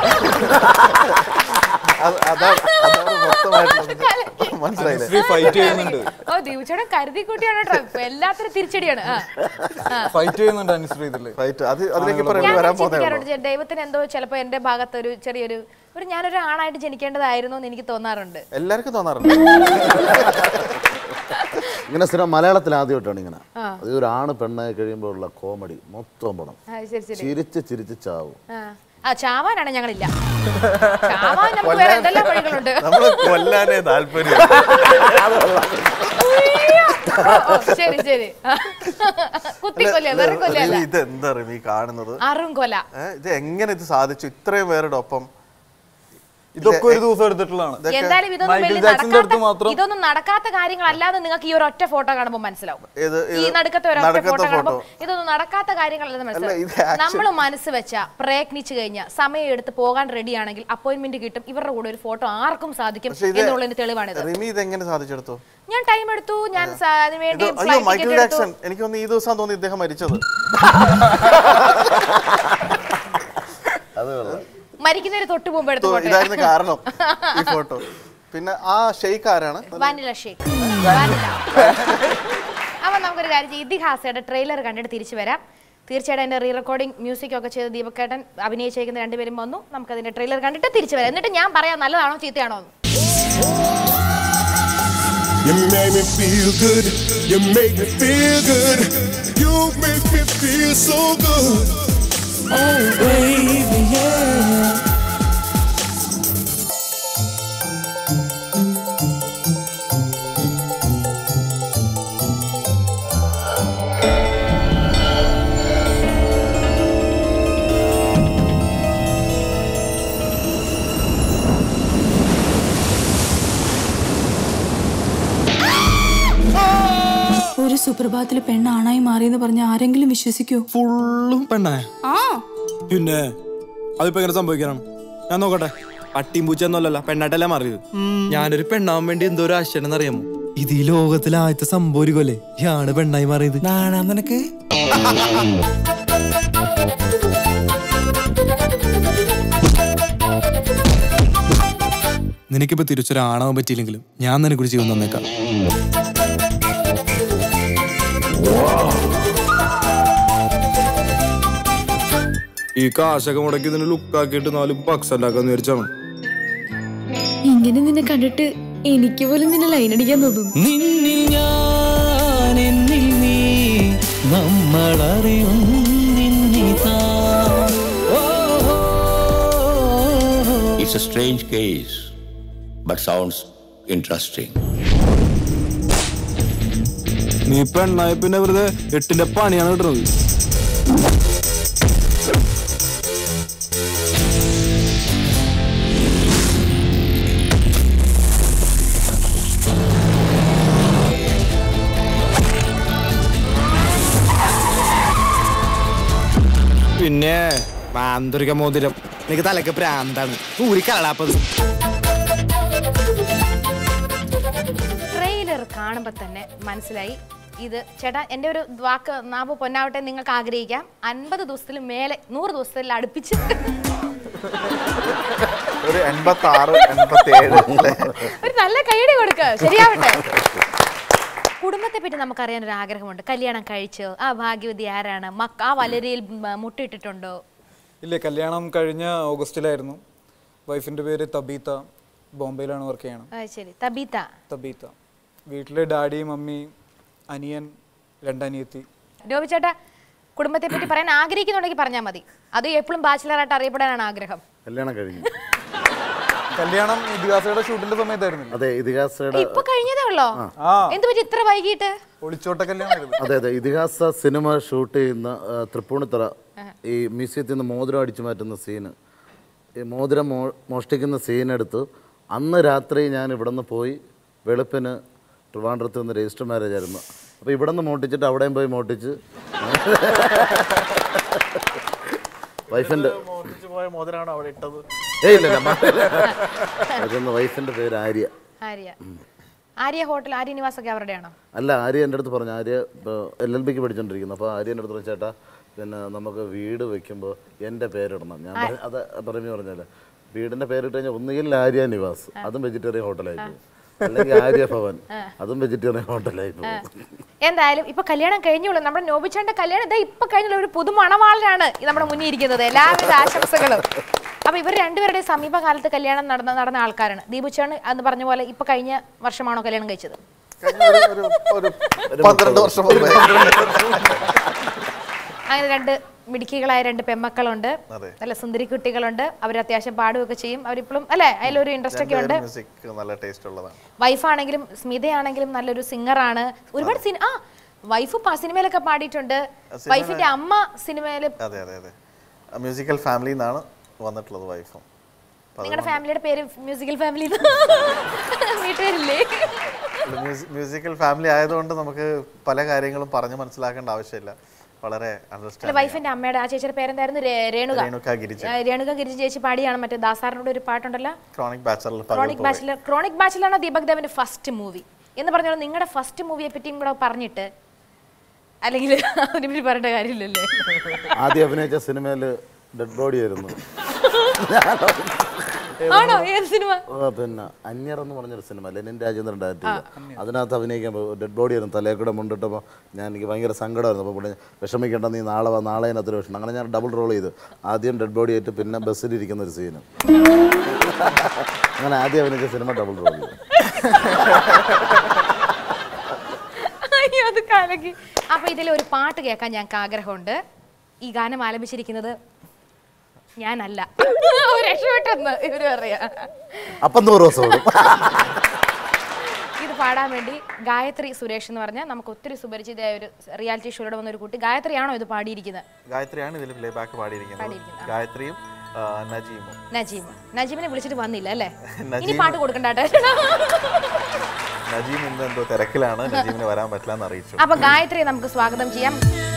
അത് അതാണ് അതാണ് മൊത്തമായിട്ടുള്ളത് മനസ്സിലായില്ലേ ശ്രീ ഫൈറ്റ് ചെയ്യുന്നുണ്ട് ഓ ദീപുചേട്ടൻ കരുതി കൂട്ടിയാണ് കേട്ടോ ഇപ്പൊ എല്ലാത്തിനും തിരിച്ചടിയാണ് ആ. ആ. ഫൈറ്റ് ചെയ്യുന്നുണ്ട് അനുശ്രീ ഇതില് റൈറ്റ് അത് അതിലേക്ക് ഇപ്പൊ ഞാൻ റിമി വരാൻ പോകുന്നേ ചിന്തിക്കാറുണ്ട് ചെ- ദൈവത്തിന് എന്തോ ചിലപ്പോ എന്റെ ഭാഗത്ത് ഒരു ചെറിയൊരു ഒരു ഞാനൊരു ആണായിട്ട് ജനിക്കേണ്ടതായിരുന്നു എന്ന് എനിക്ക് തോന്നാറുണ്ട് എല്ലാവർക്കും തോന്നാറുണ്ട് ഇങ്ങനെ സ്ഥിരം മലയാളത്തിൽ ആദ്യമായിട്ടാണ് ഇങ്ങനെ അത് ഒരു ആണ് പെണ്ണായി കഴിയുമ്പോൾ ഉള്ള കോമഡി മൊത്തം പടം ആ, ശരി ശരി ചിരിച്ച് ചിരിച്ച് ചാവും ആ. ആ ചാവാനാണ് ഞങ്ങളില്ല ചാവാൻ നമുക്ക് വേറെ എന്തെല്ലാം വഴികളുണ്ട് നമ്മള് കൊല്ലാനേ താല്പര്യം ഉയ്യോ. ഓ, ഓ, ശരി ശരി ആ. കുത്തിക്കൊല്ല വെറും കൊല്ലല്ല ഇത് എന്താ റിമി കാണുന്നത് അറും കൊല ഏ, ഇത് എങ്ങനെ ഇത് സാധിച്ചു ഇത്രയും പേരുടെ ഒപ്പം ഇതൊക്കെ ഒരു ദിവസം എടുത്തിട്ടുള്ളതാണ് എന്തായാലും ഇതൊന്നും മൈക്കിൾ വലിയ ജാക്സന്റെ അടുത്ത് നടക്കാത്ത മാത്രം ഇതൊന്നും നടക്കാത്ത കാര്യങ്ങളല്ലാതെ നിങ്ങൾക്ക് ഈ ഒരു ഒറ്റ ഫോട്ടോ കാണുമ്പോൾ മനസ്സിലാവും ഇത് ഈ ഇത് നടുക്കത്തെ ഒരു ഒറ്റ നടുക്കത്തെ ഫോട്ടോ കാണുമ്പോൾ photo. ഇതൊന്നും നടക്കാത്ത കാര്യങ്ങളല്ലെന്ന് ഇത് മനസ്സിലാവും action. നമ്മൾ മനസ്സ് വെച്ച പ്രയത്നിച്ചു കഴിഞ്ഞാൽ സമയം എടുത്ത് പോകാൻ റെഡിയാണെങ്കിൽ അപ്പോയിന്റ്മെന്റ് കിട്ടും ഇവരുടെ കൂടെ ഒരു ഫോട്ടോ ആർക്കും സാധിക്കും പക്ഷെ ഇത് എന്നുള്ളതിന് തെളിവാണിത് റിമി ഇത് എങ്ങനെ സാധിച്ചെടുത്തു ഞാൻ ടൈം എടുത്തു ഞാൻ സ- അതിന് വേണ്ടി ഇത് അയ്യോ flight മൈക്കിൾ ticket എടുത്തു. ജാക്സൺ എനിക്ക് തോന്നുന്നു ഈ ദിവസം തോന്നി ഇദ്ദേഹം മരിച്ചത് അത് കൊള്ളാം മരിക്കുന്നതിന് തൊട്ട് മുമ്പ് എടുത്തു ഇതോ- ഫോട്ടോ ഇതായിരുന്നു കാരണം ഈ ഫോട്ടോ പിന്നെ ആ ഷെയ്ക്ക് ആരാണ് വാനില ഷേക്ക് വാനില അപ്പൊ നമുക്കൊരു കാര്യം ചെയ്യാം ഇതിഹാസയുടെ ട്രെയിലർ കണ്ടിട്ട് തിരിച്ചു വരാം തീർച്ചയായിട്ടും അതിന്റെ റീ റെക്കോർഡിംഗ് മ്യൂസിക് ഒക്കെ ചെയ്ത് ദീപക്കേട്ടൻ അഭിനയിച്ചേക്കുന്ന രണ്ടുപേരും വന്നു നമുക്ക് അതിന്റെ ട്രെയിലർ കണ്ടിട്ട് തിരിച്ചു വരാം എന്നിട്ട് ഞാൻ പറയാം നല്ലതാണോ ചീത്തയാണോ എന്ന് You make me feel good. You make me feel good. You make me feel so good. Oh, baby, yeah. ഒരു സുപ്രഭാതത്തിൽ പെണ്ണാണായി മാറിയെന്ന് പറഞ്ഞ ആരെങ്കിലും വിശ്വസിക്കോ ഫുള്ളും പെണ്ണായ പിന്നെ അതിപ്പോ എങ്ങനെ സംഭവിക്കാനാണ് ഞാൻ നോക്കട്ടെ പട്ടിയും പൂച്ചൊന്നുമല്ലല്ല പെണ്ണായിട്ടല്ല മാറിയത് ഞാനൊരു പെണ്ണാവാൻ വേണ്ടി എന്തോ ഒരു ആശയം അറിയാമോ ഇത് ഈ ലോകത്തിലെ ആദ്യത്തെ സംഭവം ഒരു കൊല്ലേ ഇയാണ് പെണ്ണായി മാറിയത് നാണാ നിനക്ക് നിനക്കിപ്പോ തിരിച്ചൊരാണാവാൻ പറ്റിയില്ലെങ്കിലും ഞാൻ നിനക്കൊരു ജീവൻ തന്നേക്കാം ഈ കാശൊക്കെ മുടക്കി ഇതിന് ലുക്കാക്കിയിട്ട് നാല് ബക്സ് ഉണ്ടാക്കാന്ന് വിചാരിച്ചാണ് ഇങ്ങനെ നിന്നെ കണ്ടിട്ട് എനിക്ക് പോലും നിന്നെ ലൈൻ അടിക്കാൻ തോന്നുന്നു നിന്നിൽ ഞാൻ എന്നിൽ നീ നമ്മളറിയും നിന്നിതാ It's a strange case, but sounds interesting. നീ പെണ്ണായ പിന്നെ വെറുതെ എട്ടിന്റെ പണിയാണ് കിട്ടുന്നത് പിന്നെ മാന്തരിക മോതിരം എനിക്ക് തലക്ക് പ്രാന്താണ് ഊരി കളാപ്പത് ട്രെയിലർ കാണുമ്പോൾ തന്നെ മനസ്സിലായി ഇത് ചേട്ടാ എൻ്റെ ഒരു വാക്ക് നാവ് പൊന്നാവട്ടെ നിങ്ങൾക്ക് ആഗ്രഹിക്കാം അൻപത് ദിവസത്തിൽ മേലെ നൂറ് ദിവസത്തിൽ അടുപ്പിച്ച് ഒരു എൺപത്തി ആറ് എൺപത്തി ഏഴ് ഒരു നല്ല കൈയടി കൊടുക്കുക ശരിയാവട്ടെ കുടുംബത്തെ പറ്റി നമുക്കറിയാൻ ഒരു ആഗ്രഹമുണ്ട് കല്യാണം കഴിച്ചോ ആ ഭാഗ്യവതി ആരാണ് മക്ക ആ വലരിയിൽ മ- മുട്ടിട്ടിട്ടുണ്ടോ ഇല്ല കല്യാണം കഴിഞ്ഞ ഓഗസ്റ്റിലായിരുന്നു വൈഫിൻ്റെ പേര് തബീത്ത ബോംബെയിലാണ് വർക്ക് ചെയ്യണം ആ, ശരി തബീത്ത തബീത്ത വീട്ടിൽ ഡാഡി മമ്മി അനിയൻ രണ്ടനിയത്തി രോബി ചേട്ടാ കുടുംബത്തെ പറ്റി പറയാൻ ആഗ്രഹിക്കുന്നുണ്ടെങ്കിൽ പറഞ്ഞാൽ മതി അത് എപ്പോഴും ബാച്ചിലറായിട്ട് അറിയപ്പെടാനാണ് ആഗ്രഹം കല്യാണം കഴിഞ്ഞു കല്യാണം ഇതിഹാസയുടെ ഷൂട്ടിന്റെ സമയത്തായിരുന്നു അതെ ഇതിഹാസയുടെ ഇപ്പൊ കഴിഞ്ഞതേ ഉള്ളോ ആ എന്ത് പറ്റി ഇത്ര വൈകിട്ട് ഒളിച്ചോട്ട കല്യാണമായിരുന്നു അതെ അതെ ഇതിഹാസ സിനിമ ഷൂട്ട് ചെയ്യുന്ന ആ, തൃപ്പൂണിത്തറ ഈ മ്യൂസിയത്തിൽ നിന്ന് മോതിരം അടിച്ചു മാറ്റുന്ന സീന് ഈ മോതിരം മോ മോഷ്ടിക്കുന്ന സീനെടുത്ത് അന്ന് രാത്രി ഞാൻ ഇവിടെ നിന്ന് പോയി വെളുപ്പിന് ട്രിവാൻഡ്രത്ത് നിന്ന് രജിസ്റ്റർ മാരേജ് ആയിരുന്നു അപ്പോൾ ഇവിടെ നിന്ന് മോട്ടിച്ചിട്ട് അവിടെയും പോയി മോട്ടിച്ച് വൈഫിൻ്റെ മോഷ്ടിച്ചു പോയ മോതിരാണോ അവിടെ ഇട്ടത് ഏയ് ഇല്ല അതൊന്ന് വൈഫിൻ്റെ പേര് ആര്യ ആര്യ ആര്യ ഹോട്ടൽ ആര്യ നിവാസ് ഒക്കെ അവരുടെയാണോ അല്ല ആര്യ എൻ്റെ അടുത്ത് പറഞ്ഞു ആര്യ ഇപ്പോൾ എൽ എൽ ബിക്ക് പഠിച്ചുകൊണ്ടിരിക്കുന്നു അപ്പോൾ ആര്യ എൻ്റെ അടുത്ത് പറഞ്ഞു ചേട്ടാ പിന്നെ നമുക്ക് വീട് വെക്കുമ്പോൾ എൻ്റെ പേരിടണം ഞാൻ പറഞ്ഞു, അത് പറഞ്ഞു പറഞ്ഞാൽ വീടിൻ്റെ പേരിട്ട് കഴിഞ്ഞാൽ ഒന്നുകിൽ ആര്യ നിവാസ് അതും വെജിറ്റേറിയൻ ഹോട്ടലായി പോകും അല്ലെങ്കിൽ ആര്യ ഭവൻ അതും വെജിറ്റേറിയൻ ഹോട്ടലായി പോകും എന്തായാലും ഇപ്പൊ കല്യാണം കഴിഞ്ഞുള്ളൂ നമ്മുടെ നോബിച്ചാന്റെ കല്യാണം ഇതാ ഇപ്പൊ കഴിഞ്ഞുള്ള ഒരു പുതു മണവാളനാണ് ഈ നമ്മുടെ മുന്നിൽ ഇരിക്കുന്നത് എല്ലാവിധ ആശംസകളും അപ്പൊ ഇവർ രണ്ടുപേരുടെ സമീപകാലത്ത് കല്യാണം നടന്ന നടന്ന ആൾക്കാരാണ് ദീപുച്ചാണ് എന്ന് പറഞ്ഞ പോലെ ഇപ്പൊ കഴിഞ്ഞ വർഷമാണോ കല്യാണം കഴിച്ചത് കഴിഞ്ഞ ഒരു- ഒരു ഒരു പന്ത്രണ്ട് വർഷം മുമ്പേ അങ്ങനെ രണ്ട് മിടുക്കികളായ രണ്ട് പെമ്മക്കളുണ്ട് അതെ. നല്ല സുന്ദരി കുട്ടികളുണ്ട് അവർ അത്യാവശ്യം പാടുകയൊക്കെ ചെയ്യും അവരിപ്പോഴും അല്ലെ അതിലൊരു ഇൻട്രസ്റ്റ് ഒക്കെ ഉണ്ട് മ്യൂസിക് നല്ല ടേസ്റ്റ് ഉള്ളതാണ് വൈഫാണെങ്കിലും സ്മിതയാണെങ്കിലും നല്ലൊരു സിംഗറാണ് ഒരുപാട് സിനി ആ വൈഫ് സിനിമയിലൊക്കെ പാടിയിട്ടുണ്ട് വൈഫിന്റെ അമ്മ സിനിമയിൽ അതെ അതെ അതെ മ്യൂസിക്കൽ ഫാമിലിയിൽ നിന്നാണ് വന്നിട്ടുള്ളത് വൈഫും നിങ്ങളുടെ ഫാമിലിയുടെ പേര് മ്യൂസിക്കൽ ഫാമിലി വീട്ടുപേരില്ലേ മ്യൂസിക്കൽ ഫാമിലി ആയതുകൊണ്ട് നമുക്ക് പല കാര്യങ്ങളും പറഞ്ഞു മനസ്സിലാക്കേണ്ട ആവശ്യമില്ല വളരെ അല്ല അണ്ടർസ്റ്റാൻഡ് വൈഫിന്റെ അമ്മയുടെ ആ ചേച്ചിയുടെ പേരെന്തായിരുന്നു രേ- രേണുക രേണുക ഗിരിജ. ആ, രേണുക ഗിരിജ ചേച്ചി പാടിയാണ് മറ്റേ ദാസാറിനോട് ഒരു പാട്ടുണ്ടല്ലോ chronic bachelor chronic bachelor chronic ബാച്ചിലാണ് ദീപക് ദേവന്റെ ഫസ്റ്റ് മൂവി എന്ന് പറഞ്ഞാൽ നിങ്ങളുടെ ഫസ്റ്റ് മൂവിയെ പറ്റിയും കൂടെ പറഞ്ഞിട്ട് അല്ലെങ്കിൽ അതിനെപ്പറ്റി പറയേണ്ട കാര്യമില്ലല്ലേ ആദ്യം അഭിനയിച്ച സിനിമയിൽ ഡെഡ് ബോഡി ആയിരുന്നു ആണോ ഏത് സിനിമ ആ, പിന്നെ അന്യർ എന്ന് പറഞ്ഞൊരു സിനിമ ലെനിൻ രാജേന്ദ്രൻ ഡയറക്റ്റ് അതിനകത്ത് അഭിനയിക്കാൻ ഡെഡ് ബോഡി ആയിരുന്നു തലയിൽ കൂടെ മുണ്ടിട്ടപ്പോൾ ഞാൻ എനിക്ക് ഭയങ്കര സങ്കടമായിരുന്നു അപ്പോൾ പുള്ളി വിഷമിക്കേണ്ട നീ നാളെ വാ നാളെ അതിനകത്തൊരു വിഷമം അങ്ങനെ ഞാൻ ഡബിൾ റോൾ ചെയ്തു ആദ്യം ഡെഡ് ബോഡി ആയിട്ട് പിന്നെ ബസ്സിലിരിക്കുന്ന ഒരു സീന് അങ്ങനെ ആദ്യം അഭിനയിച്ച സിനിമ ഡബിൾ റോൾ ചെയ്തു അയ്യോ അത് കലക്കി അപ്പൊ ഇതിൽ ഒരു പാട്ട് കേൾക്കാൻ ഞങ്ങൾക്ക് ആഗ്രഹമുണ്ട് ഈ ഗാനം ആലപിച്ചിരിക്കുന്നത് ഞാനല്ല രക്ഷപ്പെട്ടെന്ന് ഇവര് പറയാ അപ്പം നൂറ് ദിവസം ഓടും ഇത് പാടാൻ വേണ്ടി ഗായത്രി സുരേഷ് എന്ന് പറഞ്ഞാൽ നമുക്ക് ഒത്തിരി സുപരിചിതയായ ഒരു റിയാലിറ്റി ഷോയിലൂടെ വന്ന ഒരു കുട്ടി ഗായത്രിയാണോ ഇത് പാടിയിരിക്കുന്നത് ഗായത്രിയാണ് ഇതിൽ പ്ലേ ബാക്ക് പാടിയിരിക്കുന്നത് പാടിയിരിക്കുന്നത്, ഗായത്രിയും ആ, നജീമും നജീം നജീമിനെ വിളിച്ചിട്ട് വന്നില്ല അല്ലേ ഇനി നജീം- പാട്ട് കൊടുക്കണ്ടാട്ടെ നജീം ഇന്ന് എന്തോ തിരക്കിലാണ് നജീമിന് വരാൻ പറ്റില്ല എന്ന് അറിയിച്ചു അപ്പൊ ഗായത്രിയെ നമുക്ക് സ്വാഗതം ചെയ്യാം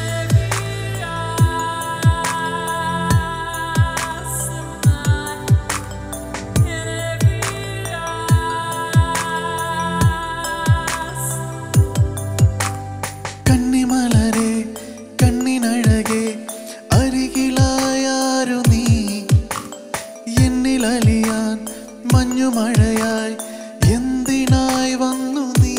കന്നിമലരെ കണ്ണിനഴകെ അരികിലായാരു നീ എന്നിലലിയാൻ മഞ്ഞുമഴയായി എന്തിനായി വന്നു നീ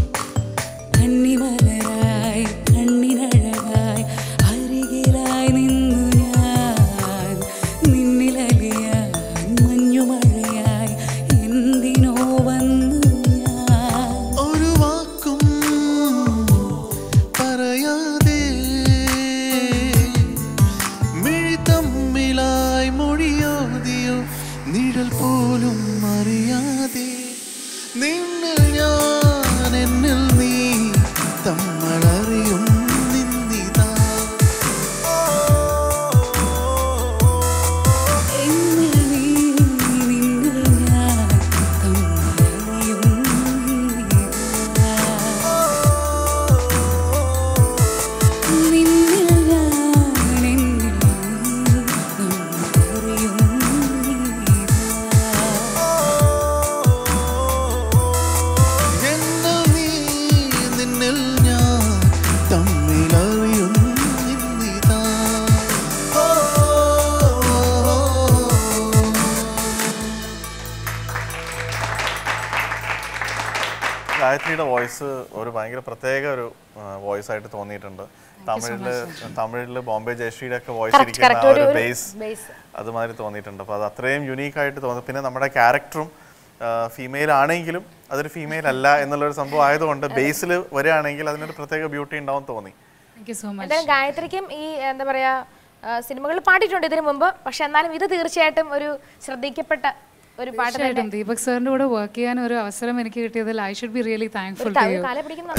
കണ്ണിമലരായി കണ്ണിനഴകായി അരികിലായി നിന്നു ഞാൻ നിന്നിലലിയാൻ മഞ്ഞുമഴയായി എന്തിനോ വന്നു ഞാൻ ഒരു വാക്കും പറയാതെ മിഴി തമ്മിലായി മൊഴിയോതിയോ നിഴൽ പോലും അറിയാതെ നിന്നിൽ ഞാൻ എന്നിൽ നീ തമ്മളറിയും നിന്നിതാ എന്നിൽ നീ നിന്നിൽ ഞാൻ തമ്മിലറിയും നീതാ. നിന്നിൽ ഞാൻ എന്നിൽ നീ തമ്മിലറിയും എന്നിൽ നീ നിന്നിൽ ഞാൻ തമ്മിലറിയും നിന്നിതാ ഗായത്രിയുടെ വോയിസ് ഒരു ഭയങ്കര പ്രത്യേക ഒരു വോയിസ് ആയിട്ട് തോന്നിയിട്ടുണ്ട് തമിഴില് തമിഴില് ബോംബെ ജയശ്രീയുടെ ഒക്കെ വോയിസ് Correct, ഇരിക്കുന്ന correct. ആ ഒരു- ഒരു ഒരു ബേസ് bass. അതുമാതിരി തോന്നിയിട്ടുണ്ട് അപ്പോൾ അത് അത്രയും യുണീക്ക് ആയിട്ട് തോന്നി പിന്നെ നമ്മുടെ ക്യാരക്ടറും ഫീമെയിൽ ആണെങ്കിലും അതൊരു ഫീമെയിൽ അല്ല എന്നുള്ളൊരു സംഭവം ആയതുകൊണ്ട് ബേസിൽ വരികയാണെങ്കിൽ അതിനൊരു പ്രത്യേക ബ്യൂട്ടി ഉണ്ടാവും തോന്നി താങ്ക് യു സോ മച്ച് എന്തായാലും ഗായത്രിക്കും ഈ എന്താ പറയാ സിനിമകളിൽ പാടിയിട്ടുണ്ട് ഇതിനു മുമ്പ് പക്ഷെ എന്നാലും ഇത് തീർച്ചയായിട്ടും ഒരു ശ്രദ്ധിക്കപ്പെട്ട ഒരു പാട്ട് തന്നെ തീർച്ചയായിട്ടും ദീപക് സാറിന്റെ കൂടെ വർക്ക് ചെയ്യാൻ ഒരു അവസരം എനിക്ക് കിട്ടിയതിൽ I should be really thankful to you കാലെ പിടിക്കുന്ന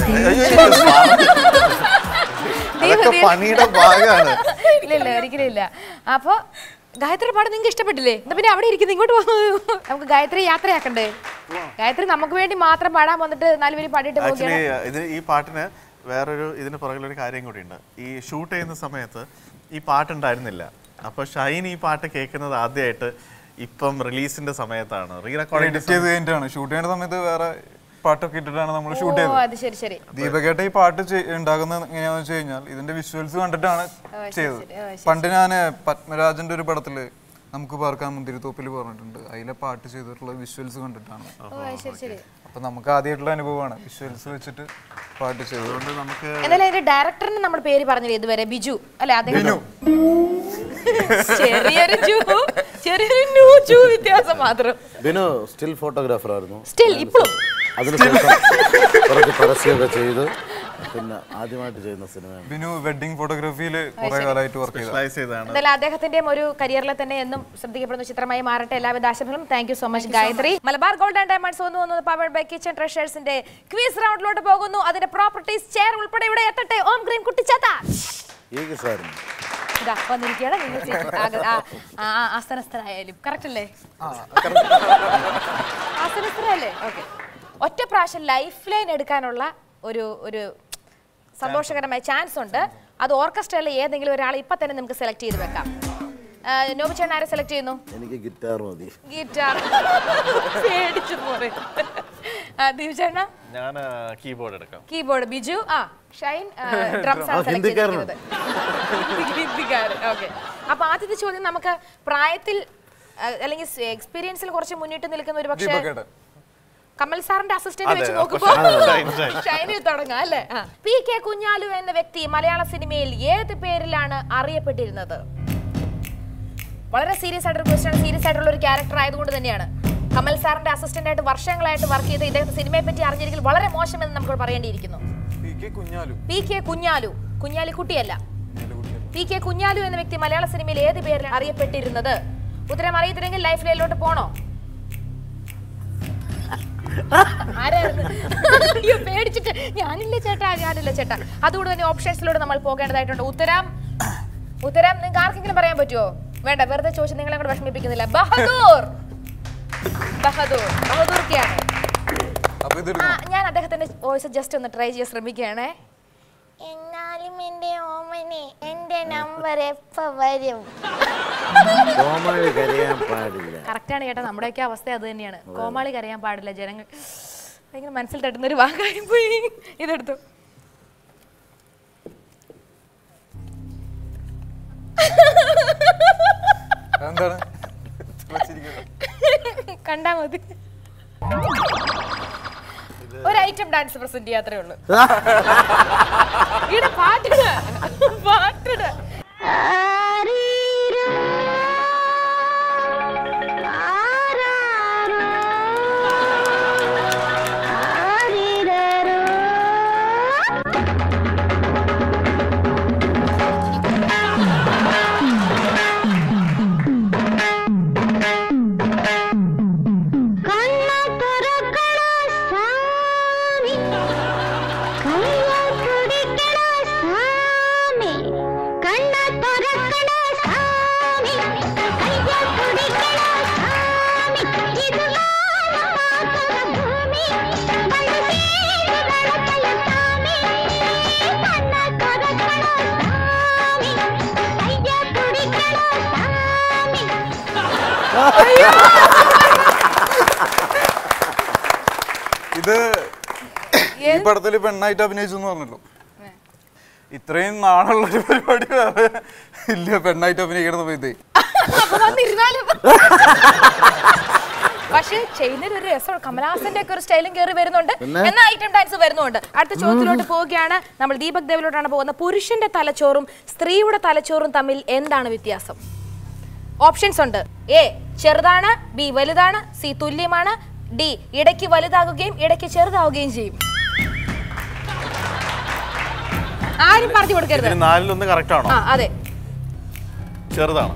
അതൊക്കെ പണിയുടെ ഭാഗമാണ് ഇല്ല ഇല്ല ഒരിക്കലും ഇല്ല അപ്പൊ ഗായത്രി പാട്ട് നിങ്ങൾക്ക് ഇഷ്ടപ്പെട്ടില്ലേ എന്നാ പിന്നെ അവിടെ ഇരിക്കുന്നത് ഇങ്ങോട്ട് പോകുന്നു നമുക്ക് ഗായത്രി യാത്രയാക്കണ്ടേ ഗായത്രി നമുക്ക് വേണ്ടി മാത്രം പാടാൻ വന്നിട്ട് നാലുപേര് പാടിയിട്ട് ആക്ച്വലി പോവുകയാണ് ഇത് ഈ പാട്ടിന് വേറൊരു ഇതിന് പുറകിലൊരു കാര്യം കൂടിയുണ്ട് ഈ ഷൂട്ട് ചെയ്യുന്ന സമയത്ത് ഈ പാട്ടുണ്ടായിരുന്നില്ല അപ്പൊ ഷൈൻ ഈ പാട്ട് കേൾക്കുന്നത് ആദ്യമായിട്ട് ഇപ്പം റിലീസിന്റെ സമയത്താണ് റീ എഡിറ്റ് ചെയ്ത് കഴിഞ്ഞിട്ടാണ് ഷൂട്ട് ചെയ്യുന്ന സമയത്ത് വേറെ പാട്ടൊക്കെ ഇട്ടിട്ടാണ് നമ്മൾ ഷൂട്ട് ഓ ചെയ്തത് അത് ശരി ശരി ദീപകേട്ട ഈ പാട്ട് ചെയ്- ഉണ്ടാക്കുന്നത് എങ്ങനെയാന്ന് വെച്ച് കഴിഞ്ഞാൽ ഇതിന്റെ വിഷ്വൽസ് കണ്ടിട്ടാണ് ചെയ്തത് പണ്ട് ഞാൻ പത്മരാജന്റെ ഒരു പടത്തില് നമുക്ക് പാർക്കാൻ മുന്തിരിത്തോപ്പിൽ പറഞ്ഞിട്ടുണ്ട് അതിലെ പാട്ട് ചെയ്തിട്ടുള്ള വിഷ്വൽസ് കണ്ടിട്ടാണ് ഓ അത് ശരി ശരി അപ്പൊ നമുക്ക് ആദ്യമായിട്ടുള്ള അനുഭവമാണ് വിഷ്വൽസ് വെച്ചിട്ട് പാട്ട് ചെയ്തത് നമുക്ക് എന്നാലും അതിന്റെ ഡയറക്ടറിന് നമ്മുടെ പേര് പറഞ്ഞില്ല ഇതുവരെ ബിജു അല്ലെ അദ്ദേഹം ചെറിയൊരു ജൂ ചെറിയൊരു ന്യൂ ജൂ വ്യത്യാസം മാത്രം ബിനു സ്റ്റിൽ ഫോട്ടോഗ്രാഫർ ആയിരുന്നു സ്റ്റിൽ ഇപ്പോഴും അതിനുശേഷം കുറച്ച് പരസ്യമൊക്കെ ചെയ്ത് പിന്നെ ആദ്യമായിട്ട് ചെയ്യുന്ന സിനിമയാണ് ബിനു വെഡിങ് ഫോട്ടോഗ്രാഫിയിൽ കുറെ കാലമായിട്ട് വർക്ക് ചെയ്ത സ്പെഷ്യലൈസ് ചെയ്താണ് എന്തായാലും അദ്ദേഹത്തിന്റെയും ഒരു കരിയറിൽ തന്നെ എന്നും ശ്രദ്ധിക്കപ്പെടുന്ന ചിത്രമായി മാറട്ടെ എല്ലാവിധ ആശംസകളും thank you so much Gayathri Malabar gold and diamonds വന്നു വന്നത് പവർഡ് ബൈ കിച്ചൺ ട്രഷേഴ്സിന്റെ ക്വീസ് റൗണ്ടിലോട്ട് പോകുന്നു അതിന്റെ പ്രോപ്പർട്ടീസ് ചെയർ ഉൾപ്പെടെ ഇവിടെ എത്തട്ടെ ഓം ഗ്രീൻ കുട്ടിച്ചാത്ത ഈ സാറിന് ഇതാ വന്നിരിക്കുകയാണ് നിങ്ങൾ സീറ്റ് ആക- ആ- ആ- ആ- ആസനസ്ഥരായാലും കറക്റ്റ് അല്ലേ ആസനസ്ഥരല്ലേ ഓക്കെ ഒറ്റ പ്രാവശ്യം ലൈഫ് ലൈൻ എടുക്കാനുള്ള ഒരു ഒരു സന്തോഷകരമായ ചാൻസ് ഉണ്ട് അത് ഓർക്കസ്ട്രയിലെ ഏതെങ്കിലും ഒരാൾ ഇപ്പൊ തന്നെ നമുക്ക് സെലക്ട് ചെയ്ത് വെക്കാം ആ, നോബി ചേട്ടൻ ആരെ സെലക്ട് ചെയ്യുന്നു എനിക്ക് ഗിറ്റാർ മതി ഗിറ്റാർ പേടിച്ചു പോരെ ദീപ് ചേട്ടന ഞാൻ കീബോർഡ് എടുക്കാം കീബോർഡ് ബിജു ആ ഷൈൻ ഡ്രംസ് ആണ് ആ, സെലക്ട് ഹിന്ദിക്കാരനാണ്. ചെയ്തിരിക്കുന്നത് ഹിന്ദിക്കാരൻ ഓക്കെ അപ്പൊ ആദ്യത്തെ ചോദ്യം നമുക്ക് പ്രായത്തിൽ ആ, അല്ലെങ്കിൽ എക്സ്പീരിയൻസിൽ കുറച്ച് മുന്നിട്ട് നിൽക്കുന്ന ഒരു പക്ഷേ ദീപകേട്ടൻ കമൽ സാറിന്റെ അസിസ്റ്റന്റ് അതെ, വെച്ച് അപ്പൊ നോക്കുമ്പോ ഷൈൻ, ഷൈൻ. ഷൈനിൽ തുടങ്ങാം അല്ലേ ആ. പി കെ കുഞ്ഞാലു എന്ന വ്യക്തി മലയാള സിനിമയിൽ ഏത് പേരിലാണ് അറിയപ്പെട്ടിരുന്നത് വളരെ സീരിയസ് ആയിട്ടൊരു ക്വസ്റ്റ്യൻ സീരിയസ് ആയിട്ടുള്ള ഒരു ക്യാരക്ടർ ആയതുകൊണ്ട് തന്നെയാണ് കമൽ സാറിന്റെ അസിസ്റ്റന്റ് ആയിട്ട് വർഷങ്ങളായിട്ട് വർക്ക് ചെയ്ത് ഇദ്ദേഹത്തെ സിനിമയെ പറ്റി അറിഞ്ഞിരിക്കൽ വളരെ മോശമെന്ന് നമുക്ക് പറയേണ്ടിയിരിക്കുന്നു P K Kunjalu P K Kunjalu കുഞ്ഞാലിക്കുട്ടിയല്ല പി കെ കുഞ്ഞാലു എന്ന വ്യക്തി മലയാള സിനിമയിൽ ഏത് പേരിലാണ് അറിയപ്പെട്ടിരുന്നത് ഉത്തരം അറിയത്തില്ലെങ്കിൽ ലൈഫ് ലൈനിലോട്ട് പോണോ ആരായിരുന്നു അയ്യോ പേടിച്ചിട്ട് ഞാനില്ല ചേട്ടാ ഞാനില്ല ചേട്ടാ അതുകൊണ്ട് തന്നെ ഓപ്ഷൻസിലൂടെ നമ്മൾ പോകേണ്ടതായിട്ടുണ്ട് ഉത്തരം ഉത്തരം നിങ്ങൾക്ക് ആർക്കെങ്കിലും പറയാൻ പറ്റുമോ വേണ്ട വെറുതെ ചോദിച്ചു നിങ്ങളെ കൂടെ വിഷമിപ്പിക്കുന്നില്ല ബഹദൂർ ബഹദൂർ ബഹദൂർക്കെയാണ് അപ്പൊ ഇത് ആ, ഞാൻ അദ്ദേഹത്തിന്റെ വോയിസ് ജസ്റ്റ് ഒന്ന് ട്രൈ ചെയ്യാൻ ശ്രമിക്കുകയാണേ എന്നാലും എന്റെ ഓമനെ എന്റെ നമ്പർ എപ്പ വരും കോമാളി കരയാൻ പാടില്ല കറക്റ്റാണ് ചേട്ടാ നമ്മുടെയൊക്കെ അവസ്ഥ അത് തന്നെയാണ് കോമാളി കരയാൻ പാടില്ല ജനങ്ങൾ ഭയങ്കര മനസ്സിൽ തട്ടുന്ന ഒരു വാക്കായി പോയി ഇതെടുത്തു എന്താണ് കണ്ടാ മതി ഒരു ഐറ്റം ഡാൻസ് പ്രസന്റ് ചെയ്യാത്രേ ഉള്ളൂ ഇവിടെ പാട്ടിട പാട്ടിട ഇത് ഈ പടത്തിൽ പെണ്ണായിട്ട് അഭിനയിച്ചു എന്ന് പറഞ്ഞല്ലോ ഇത്രയും നാളുള്ള ഒരു പരിപാടി വേറെ ഇല്ല പെണ്ണായിട്ട് അഭിനയിക്കണ സമയത്ത് അപ്പൊ വന്നിരുന്നാലും പക്ഷേ ചെയ്യുന്നൊരു ഒരു രസമാണ് കമലഹാസന്റെ ഒക്കെ ഒരു സ്റ്റൈലും കയറി വരുന്നുണ്ട് പിന്നെ? എന്ന ഐറ്റം ഡാൻസ് വരുന്നുണ്ട് അടുത്ത ചോദ്യത്തിലോട്ട് പോവുകയാണ് നമ്മൾ ദീപക് ദേവിലോട്ടാണ് പോകുന്നത് പുരുഷന്റെ തലച്ചോറും സ്ത്രീയുടെ തലച്ചോറും തമ്മിൽ എന്താണ് വ്യത്യാസം ഓപ്ഷൻസ് ഉണ്ട് എ ചെറുതാണ് ബി വലുതാണ് സി തുല്യമാണ് ഡി ഇടയ്ക്ക് വലുതാകുകയും ഇടയ്ക്ക് ചെറുതാവുകയും ചെയ്യും ആരും പറഞ്ഞു കൊടുക്കരുത് ഇതിന് നാലിലൊന്ന് കറക്റ്റ് ആണോ ആ അതെ ചെറുതാണ്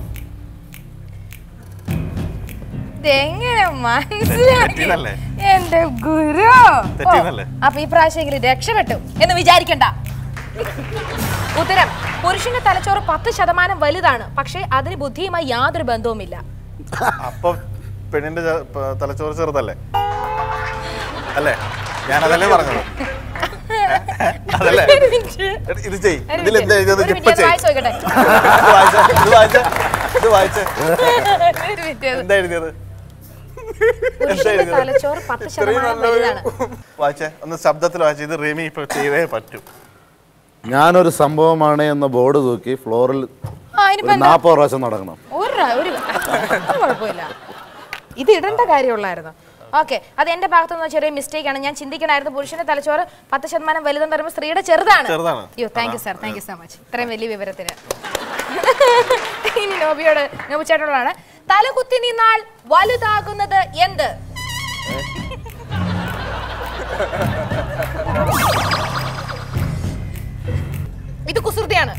ഇതെങ്ങനെ മനസ്സിലാക്കി തെറ്റിയതല്ലേ? എന്റെ ഗുരു തെറ്റിയതല്ലേ? ഓ, അപ്പൊ ഈ പ്രാവശ്യമെങ്കിലും രക്ഷപ്പെട്ടു എന്ന് വിചാരിക്കണ്ട ഉത്തരം പുരുഷന്റെ തലച്ചോറ് പത്ത് ശതമാനം വലുതാണ് പക്ഷേ അതിന് ബുദ്ധിയുമായി യാതൊരു ബന്ധവുമില്ല അപ്പൊ പെണ്ണിന്റെ ചെ- പ- തലച്ചോറ് ചെറുതല്ലേ അല്ലേ ഞാനതല്ലേ പറഞ്ഞത് അതല്ലേ ഒരു മിനിറ്റ്. എടി, ഇത് ചെയ് ഒരു ഇതിൽ എന്താ മിനിറ്റ്. എഴുതിയത് ഒരു ഇപ്പൊ മിനിറ്റ്, ചെയ് വായിച്ച് നോക്കട്ടെ. ഇത് വായിച്ച ഇത് വായിച്ച ഇത് വായിച്ച ഒരു മിനിറ്റ്. എന്താ എഴുതിയത് എന്താ പുരുഷന്റെ എഴുതിയത് തലച്ചോറ് പത്ത് ഇത്രയും ശതമാനം നല്ലൊരു- വലുതാണ് വായിച്ചേ ഒന്ന് ശബ്ദത്തിൽ വായിച്ചേ ഇത് റിമി ഇപ്പൊ ചെയ്തേ പറ്റൂ ഞാനൊരു സംഭവമാണ് എന്ന ബോർഡ് തൂക്കി ഫ്ലോറിൽ ആ, ഇനിയിപ്പോ ഒരു എന്താ? നാൽപ്പത് പ്രാവശ്യം നടക്കണം ഒരു ഒരു അത് കുഴപ്പമില്ല ഇത് ഇടേണ്ട കാര്യമുള്ളായിരുന്നു ഓക്കെ അത് എന്റെ ഭാഗത്തു നിന്ന് ചെറിയ മിസ്റ്റേക്ക് ആണ് ഞാൻ ചിന്തിക്കണായിരുന്നു പുരുഷന്റെ തലച്ചോറ് പത്ത് ശതമാനം വലുതെന്ന് പറയുമ്പോൾ സ്ത്രീയുടെ ചെറുതാണ് ചെറുതാണ്. അയ്യോ thank you sir thank you so much ഇത്രയും വലിയ വിവരത്തിന് ഇനി നോബിയോട് നോബി ചേട്ടനോടാണ് തലകുത്തി നിന്നാൽ വലുതാകുന്നത് എന്ത് ഇത് കുസൃതിയാണ്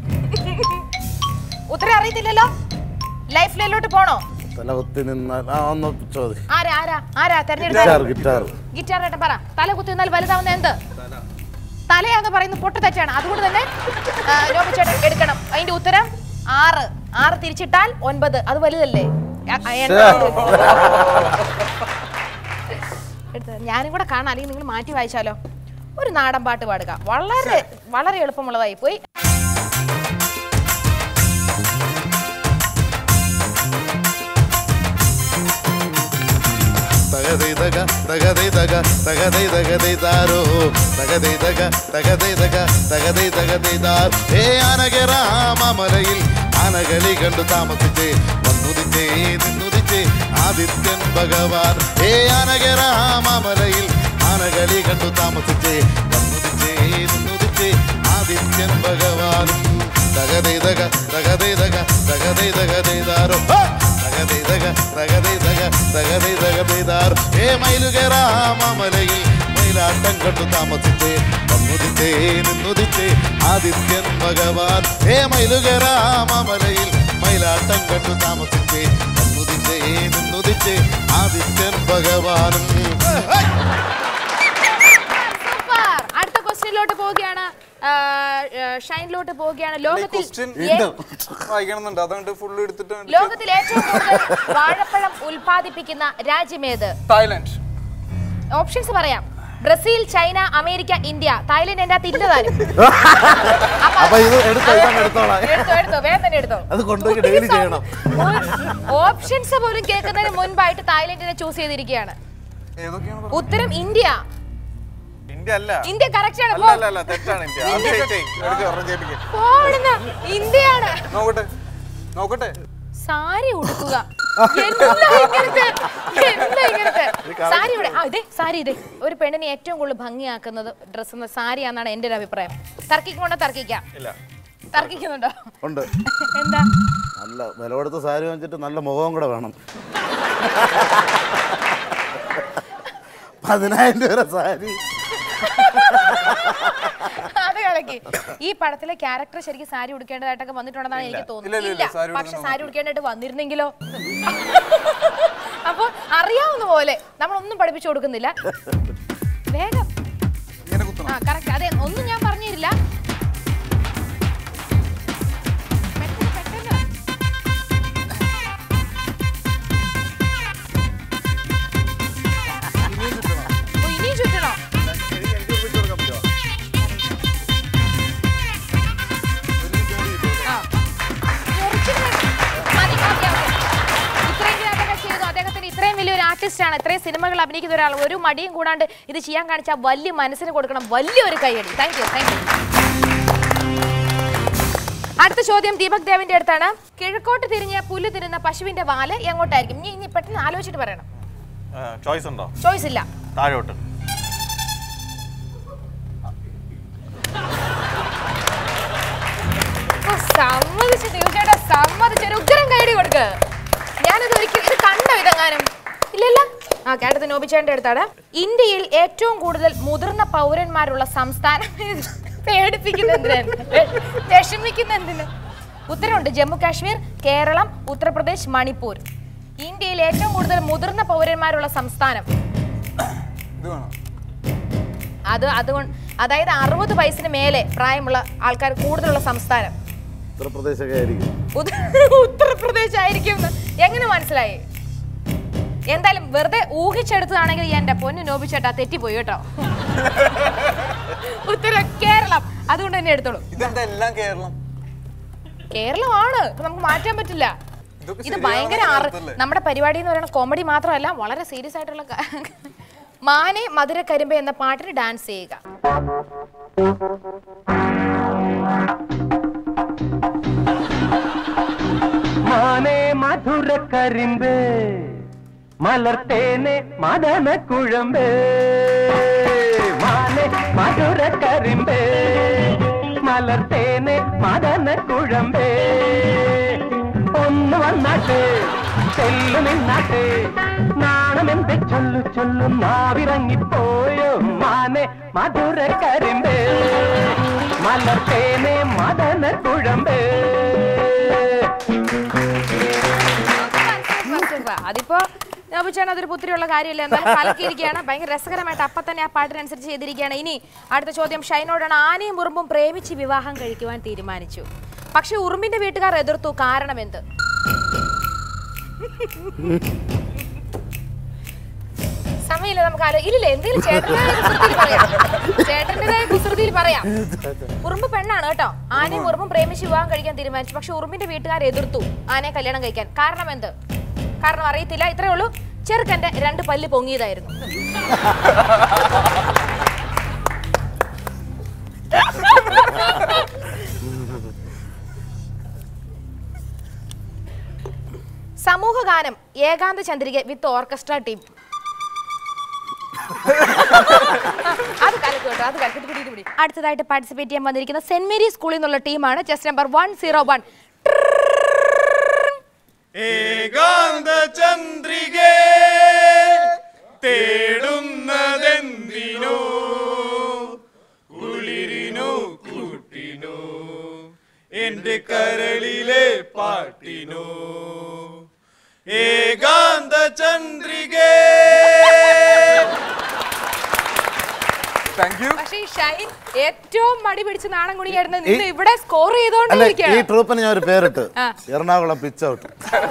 ഉത്തരം അറിയത്തില്ലല്ലോ ലൈഫ് ലൈനിലോട്ട് പോണോ തല കുത്തി നിന്നാൽ ആ ഒന്ന് ചോദിക്കും ആരാ ആരാ ആരാ ഗിറ്റാർ തെരഞ്ഞെടുത്ത ഗിറ്റാർ ഗിറ്റാർ ഏട്ടൻ പറ തല കുത്തി നിന്നാൽ വലുതാവുന്ന എന്ത് തലയാന്ന് പറയുന്നത് പൊട്ട തെറ്റാണ് അതുകൊണ്ട് തന്നെ ആ, നോബി ചേട്ടൻ എടുക്കണം അതിന്റെ ഉത്തരം ആറ് ആറ് തിരിച്ചിട്ടാൽ ഒൻപത് അത് വലുതല്ലേ ആ, ആ, എണ്ണ- എടുത്തോ. ഞാനും കൂടെ കാണാം അല്ലെങ്കിൽ നിങ്ങൾ മാറ്റി വായിച്ചാലോ ഒരു നാടൻ പാട്ട് പാടുക വളരെ വളരെ എളുപ്പമുള്ളതായി പോയി തകതൈതക തകതൈതക തകതൈതകതൈതാരോ തകതൈതക തകതൈതക തകതൈതകതൈതാർ ഹേ ആനകരാമലയിൽ ആനകളി കണ്ടു താമസിച്ചേ വന്നുദിച്ചേ നിന്നുദിച്ചേ ആദിത്യൻ ഭഗവാൻ ഹേ ആനകരാമലയിൽ ആനകളി കണ്ടു താമസിച്ചേ വന്നുദിച്ചേ നിന്നുദിച്ചേ ആദിത്യൻ ഭഗവാനും തകതൈതക തകതൈതക തകതൈതകതൈതാരോ തകതൈതക തകതൈതക തകതൈതകതൈതാർ ഹേ മയിലുകരാമലയിൽ മയിലാട്ടം കണ്ടു താമസിച്ചേ വന്നുദിച്ചേ നിന്നുദിച്ചേ ആദിത്യൻ ഭഗവാൻ ഹേ മയിലുകരാമലയിൽ മയിലാട്ടം കണ്ടു താമസിച്ചേ വന്നുദിച്ചേ നിന്നുദിച്ചേ ആദിത്യൻ ഭഗവാനും ഹേ! സൂപ്പർ അടുത്ത ക്വസ്റ്റ്യനിലോട്ട് പോവുകയാണ് ആ, ആ, ഷൈനിലോട്ട് പോവുകയാണ് ലോകത്തിൽ ക്വസ്റ്റ്യൻ ഏ- വായിക്കണമെന്നുണ്ട് അതുകൊണ്ട് ഫുള്ള് എടുത്തിട്ട് ലോകത്തിൽ ഏറ്റവും കൂടുതൽ വാഴപ്പഴം ഉൽപ്പാദിപ്പിക്കുന്ന രാജ്യമേത് തായ്ലാൻഡ് ഓപ്ഷൻസ് പറയാം Brazil China America India Thailand എന്റെ അകത്ത് ഇല്ലതാനും അപ്പൊ ഇത് എടുത്തോ ഇതങ്ങ് എടുത്തോളാം എടുത്തോ എടുത്തോ വേഗം തന്നെ എടുത്തോ അത് കൊണ്ടുപോയി ഡെയിലി ചെയ്യണം ഓപ്ഷൻസ് പോലും കേൾക്കുന്നതിന് മുൻപായിട്ട് തായ്ലൻഡിനെ ചൂസ് ചെയ്തിരിക്കുകയാണ് ഏതൊക്കെയാണ് ഉത്തരം ഇന്ത്യ ഇന്ത്യ അല്ല ഇന്ത്യ കറക്റ്റ് ആണ് അല്ല അല്ല അല്ല തെറ്റാണ് ഇന്ത്യ അത് ചെയ്യ്, ചെയ്യ്. എടുക്ക്, ഒരെണ്ണം ചെയ്യിപ്പിക്ക്. പോടുന്ന ഇന്ത്യയാണ് നോക്കട്ടെ നോക്കട്ടെ സാരി ഉടുക്കുക എന്താ ഇങ്ങനത്തെ എന്താ ഇങ്ങനത്തെ സാരി ഇവിടെ ആ ഇതേ സാരി ഇതേ ഒരു പെണ്ണിനെ ഏറ്റവും കൂടുതൽ ഭംഗിയാക്കുന്നത് ഡ്രസ്സ് സാരിയാന്നാണ് എന്റെ ഒരു അഭിപ്രായം തർക്കിക്കൊണ്ടോ തർക്കിക്കാം ഇല്ല തർക്കിക്കുന്നുണ്ടോ ഉണ്ട് എന്താ നല്ല വില കൊടുത്ത സാരി വാങ്ങിച്ചിട്ട് നല്ല മുഖവും കൂടെ വേണം പതിനായിരം രൂപ സാരി അത് കളക്കി ഈ പടത്തിലെ ക്യാരക്ടർ ശരിക്കും സാരി ഉടുക്കേണ്ടതായിട്ടൊക്കെ വന്നിട്ടുണ്ടെന്നാണ് എനിക്ക് ഇല്ല, തോന്നുന്നത് ഇല്ല, ഇല്ല സാരി പക്ഷെ ഉടുക്കണം സാരി ഉടുക്കേണ്ടതായിട്ട് വന്നിരുന്നെങ്കിലോ അപ്പൊ അറിയാവുന്ന പോലെ നമ്മളൊന്നും പഠിപ്പിച്ചു കൊടുക്കുന്നില്ല വേഗം ആ കറക്റ്റ് അതെ ഒന്നും ഞാൻ പറഞ്ഞില്ല പെട്ടെന്ന്, പെട്ടെന്ന്. ഓ, ഇനിയും ചുറ്റണോ ആ. കുറച്ചുകൂടെ മതി, മതി, മതി. ഇത്രയും ഗ്രാഫൊക്കെ ചെയ്തു അദ്ദേഹത്തിന് ഇത്രയും വലിയൊരു ആർട്ടിസ്റ്റ് ആണ് ഇത്രയും സിനിമകൾ അഭിനയിക്കുന്ന ഒരാൾ ഒരു മടിയും കൂടാണ്ട് ഇത് ചെയ്യാൻ കാണിച്ച വലിയ മനസ്സിന് കൊടുക്കണം വലിയൊരു കൈയടി താങ്ക് യു താങ്ക് യു അടുത്ത ചോദ്യം ദീപക് ദേവിന്റെ അടുത്താണ് കിഴക്കോട്ട് തിരിഞ്ഞ് പുല്ല് തിരുന്ന പശുവിന്റെ വാല് എങ്ങോട്ടായിരിക്കും ഇനി ഇനി പെട്ടെന്ന് ആലോചിച്ചിട്ട് പറയണം ചോയ്സ് ഉണ്ടോ ചോയ്സ് ഇല്ല താഴോട്ട് ഓ, സമ്മതിച്ചു തീർച്ചയായിട്ടും സമ്മതിച്ചു ഒരു ഉഗ്രം കൈഡി കൊടുക്ക് ഞാനിത് ഒരിക്കലും ഇത് കണ്ടോ ഇതെങ്ങാനും ഇല്ലല്ല ആ കേട്ടത് നോബിച്ചേന്റെ അടുത്താണ് ഇന്ത്യയിൽ ഏറ്റവും കൂടുതൽ മുതിർന്ന പൗരന്മാരുള്ള സംസ്ഥാനം ഏത്? പേടിപ്പിക്കുന്ന എന്തിനാണ് വിഷമിക്കുന്ന എന്തിന് ഉത്തരവുണ്ട് ജമ്മു കാശ്മീർ കേരളം ഉത്തർപ്രദേശ് മണിപ്പൂർ ഇന്ത്യയിൽ ഏറ്റവും കൂടുതൽ മുതിർന്ന പൗരന്മാരുള്ള സംസ്ഥാനം ഇത് വേണം അത് അതുകൊണ്ട് അതായത് അറുപത് വയസ്സിന് മേലെ പ്രായമുള്ള ആൾക്കാർ കൂടുതലുള്ള സംസ്ഥാനം ഉത്തർപ്രദേശൊക്കെ ആയിരിക്കും ഉത്ത- ഉത്തർപ്രദേശ് ആയിരിക്കും എന്ന് എങ്ങനെ മനസ്സിലായി എന്തായാലും വെറുതെ ഊഹിച്ചെടുത്തതാണെങ്കിൽ എന്റെ പൊന്നു നോബിച്ചേട്ടാ തെറ്റിപ്പോയി കേട്ടോ ഉത്തരം കേരളം അതുകൊണ്ട് തന്നെ എടുത്തോളൂ ഇതെന്താ എല്ലാം കേരളം കേരളമാണ് ഇപ്പൊ നമുക്ക് മാറ്റാൻ പറ്റില്ല ഇതൊക്കെ ഇത് ശരിയാണെന്ന് ഭയങ്കര ആറ് അർത്ഥമല്ലേ? നമ്മുടെ പരിപാടി എന്ന് പറയുന്ന കോമഡി മാത്രമല്ല വളരെ സീരിയസ് ആയിട്ടുള്ള ക- മാനെ മധുര കരിമ്പ എന്ന പാട്ടിന് ഡാൻസ് ചെയ്യുക മാനേ മധുര കരിമ്പ് മലർത്തേനെ മദന കുഴമ്പ് മാനേ മധുര കരിമ്പ് മലർത്തേനെ മദന കുഴമ്പ് ഒന്ന് വന്നാട്ട് ചെല്ലു നിന്നാട്ട് നാണമെന്ത് ചൊല്ലു ചൊല്ലു നാവിറങ്ങിപ്പോയോ മാനെ മധുര കരിമ്പ് മലർത്തേനെ മദന കുഴമ്പ് സൂപ്പർ. അതിപ്പോ നോബിച്ചാണ് അതൊരു പുത്തിരിയുള്ള കാര്യമില്ല എന്തായാലും കലക്കിയിരിക്കുകയാണ് ഭയങ്കര രസകരമായിട്ട് അപ്പൊ തന്നെ ആ പാട്ടിനനുസരിച്ച് ചെയ്തിരിക്കുകയാണ് ഇനി അടുത്ത ചോദ്യം ഷൈനോടാണ് ആനയും ഉറുമ്പും പ്രേമിച്ച് വിവാഹം കഴിക്കുവാൻ തീരുമാനിച്ചു പക്ഷെ ഉറുമ്പിന്റെ വീട്ടുകാർ എതിർത്തു കാരണം എന്ത് സമയമില്ല നമുക്ക് ആലോ ഇല്ല എന്തെങ്കിലും ചേട്ടൻ്റെതായ കുസൃതിയിൽ പറയാം ചേട്ടൻ്റെതായ കുസൃതിയിൽ പറയാം ഉറുമ്പ് പെണ്ണാണ് കേട്ടോ ആനയും ഉറുമ്പും പ്രേമിച്ച് വിവാഹം കഴിക്കാൻ തീരുമാനിച്ചു പക്ഷെ ഉറുമ്പിന്റെ വീട്ടുകാർ എതിർത്തു ആനയെ കല്യാണം കഴിക്കാൻ കാരണം എന്ത് കാരണം അറിയത്തില്ല ഇത്രേ ഉള്ളൂ ചെറുക്കന്റെ രണ്ട് പല്ല് പൊങ്ങിയതായിരുന്നു സമൂഹഗാനം ഏകാന്ത ചന്ദ്രിക വിത്ത് ഓർക്കസ്ട്ര ടീം അത് കലക്ക് കേട്ടോ അത് കലക്ക് ഇത് പിടി, ഇത് പിടി. അടുത്തതായിട്ട് പാർട്ടിസിപ്പേറ്റ് ചെയ്യാൻ വന്നിരിക്കുന്ന സെന്റ് മേരി സ്കൂളിൽ നിന്നുള്ള ടീമാണ് chess number one zero one ഏകാന്ത ചന്ദ്രികേ തേടുന്നതെന്തിനോ കുളിരിനോ കൂട്ടിനോ എന്റെ കരളിലെ പാട്ടിനോ ഏകാന്ത ചന്ദ്രികേ താങ്ക് യു പക്ഷേ ഈ ഷൈൻ ഏറ്റവും മടി പിടിച്ച് നാണം കുണിയായിരുന്നു ഈ- നിന്ന് ഇവിടെ സ്കോർ അല്ല ഈ ചെയ്തോണ്ടിരിക്കുകയാണ് ട്രൂപ്പിന് ഞാൻ ഒരു പേരിട്ട് ആ. എറണാകുളം പിച്ച് ഔട്ട്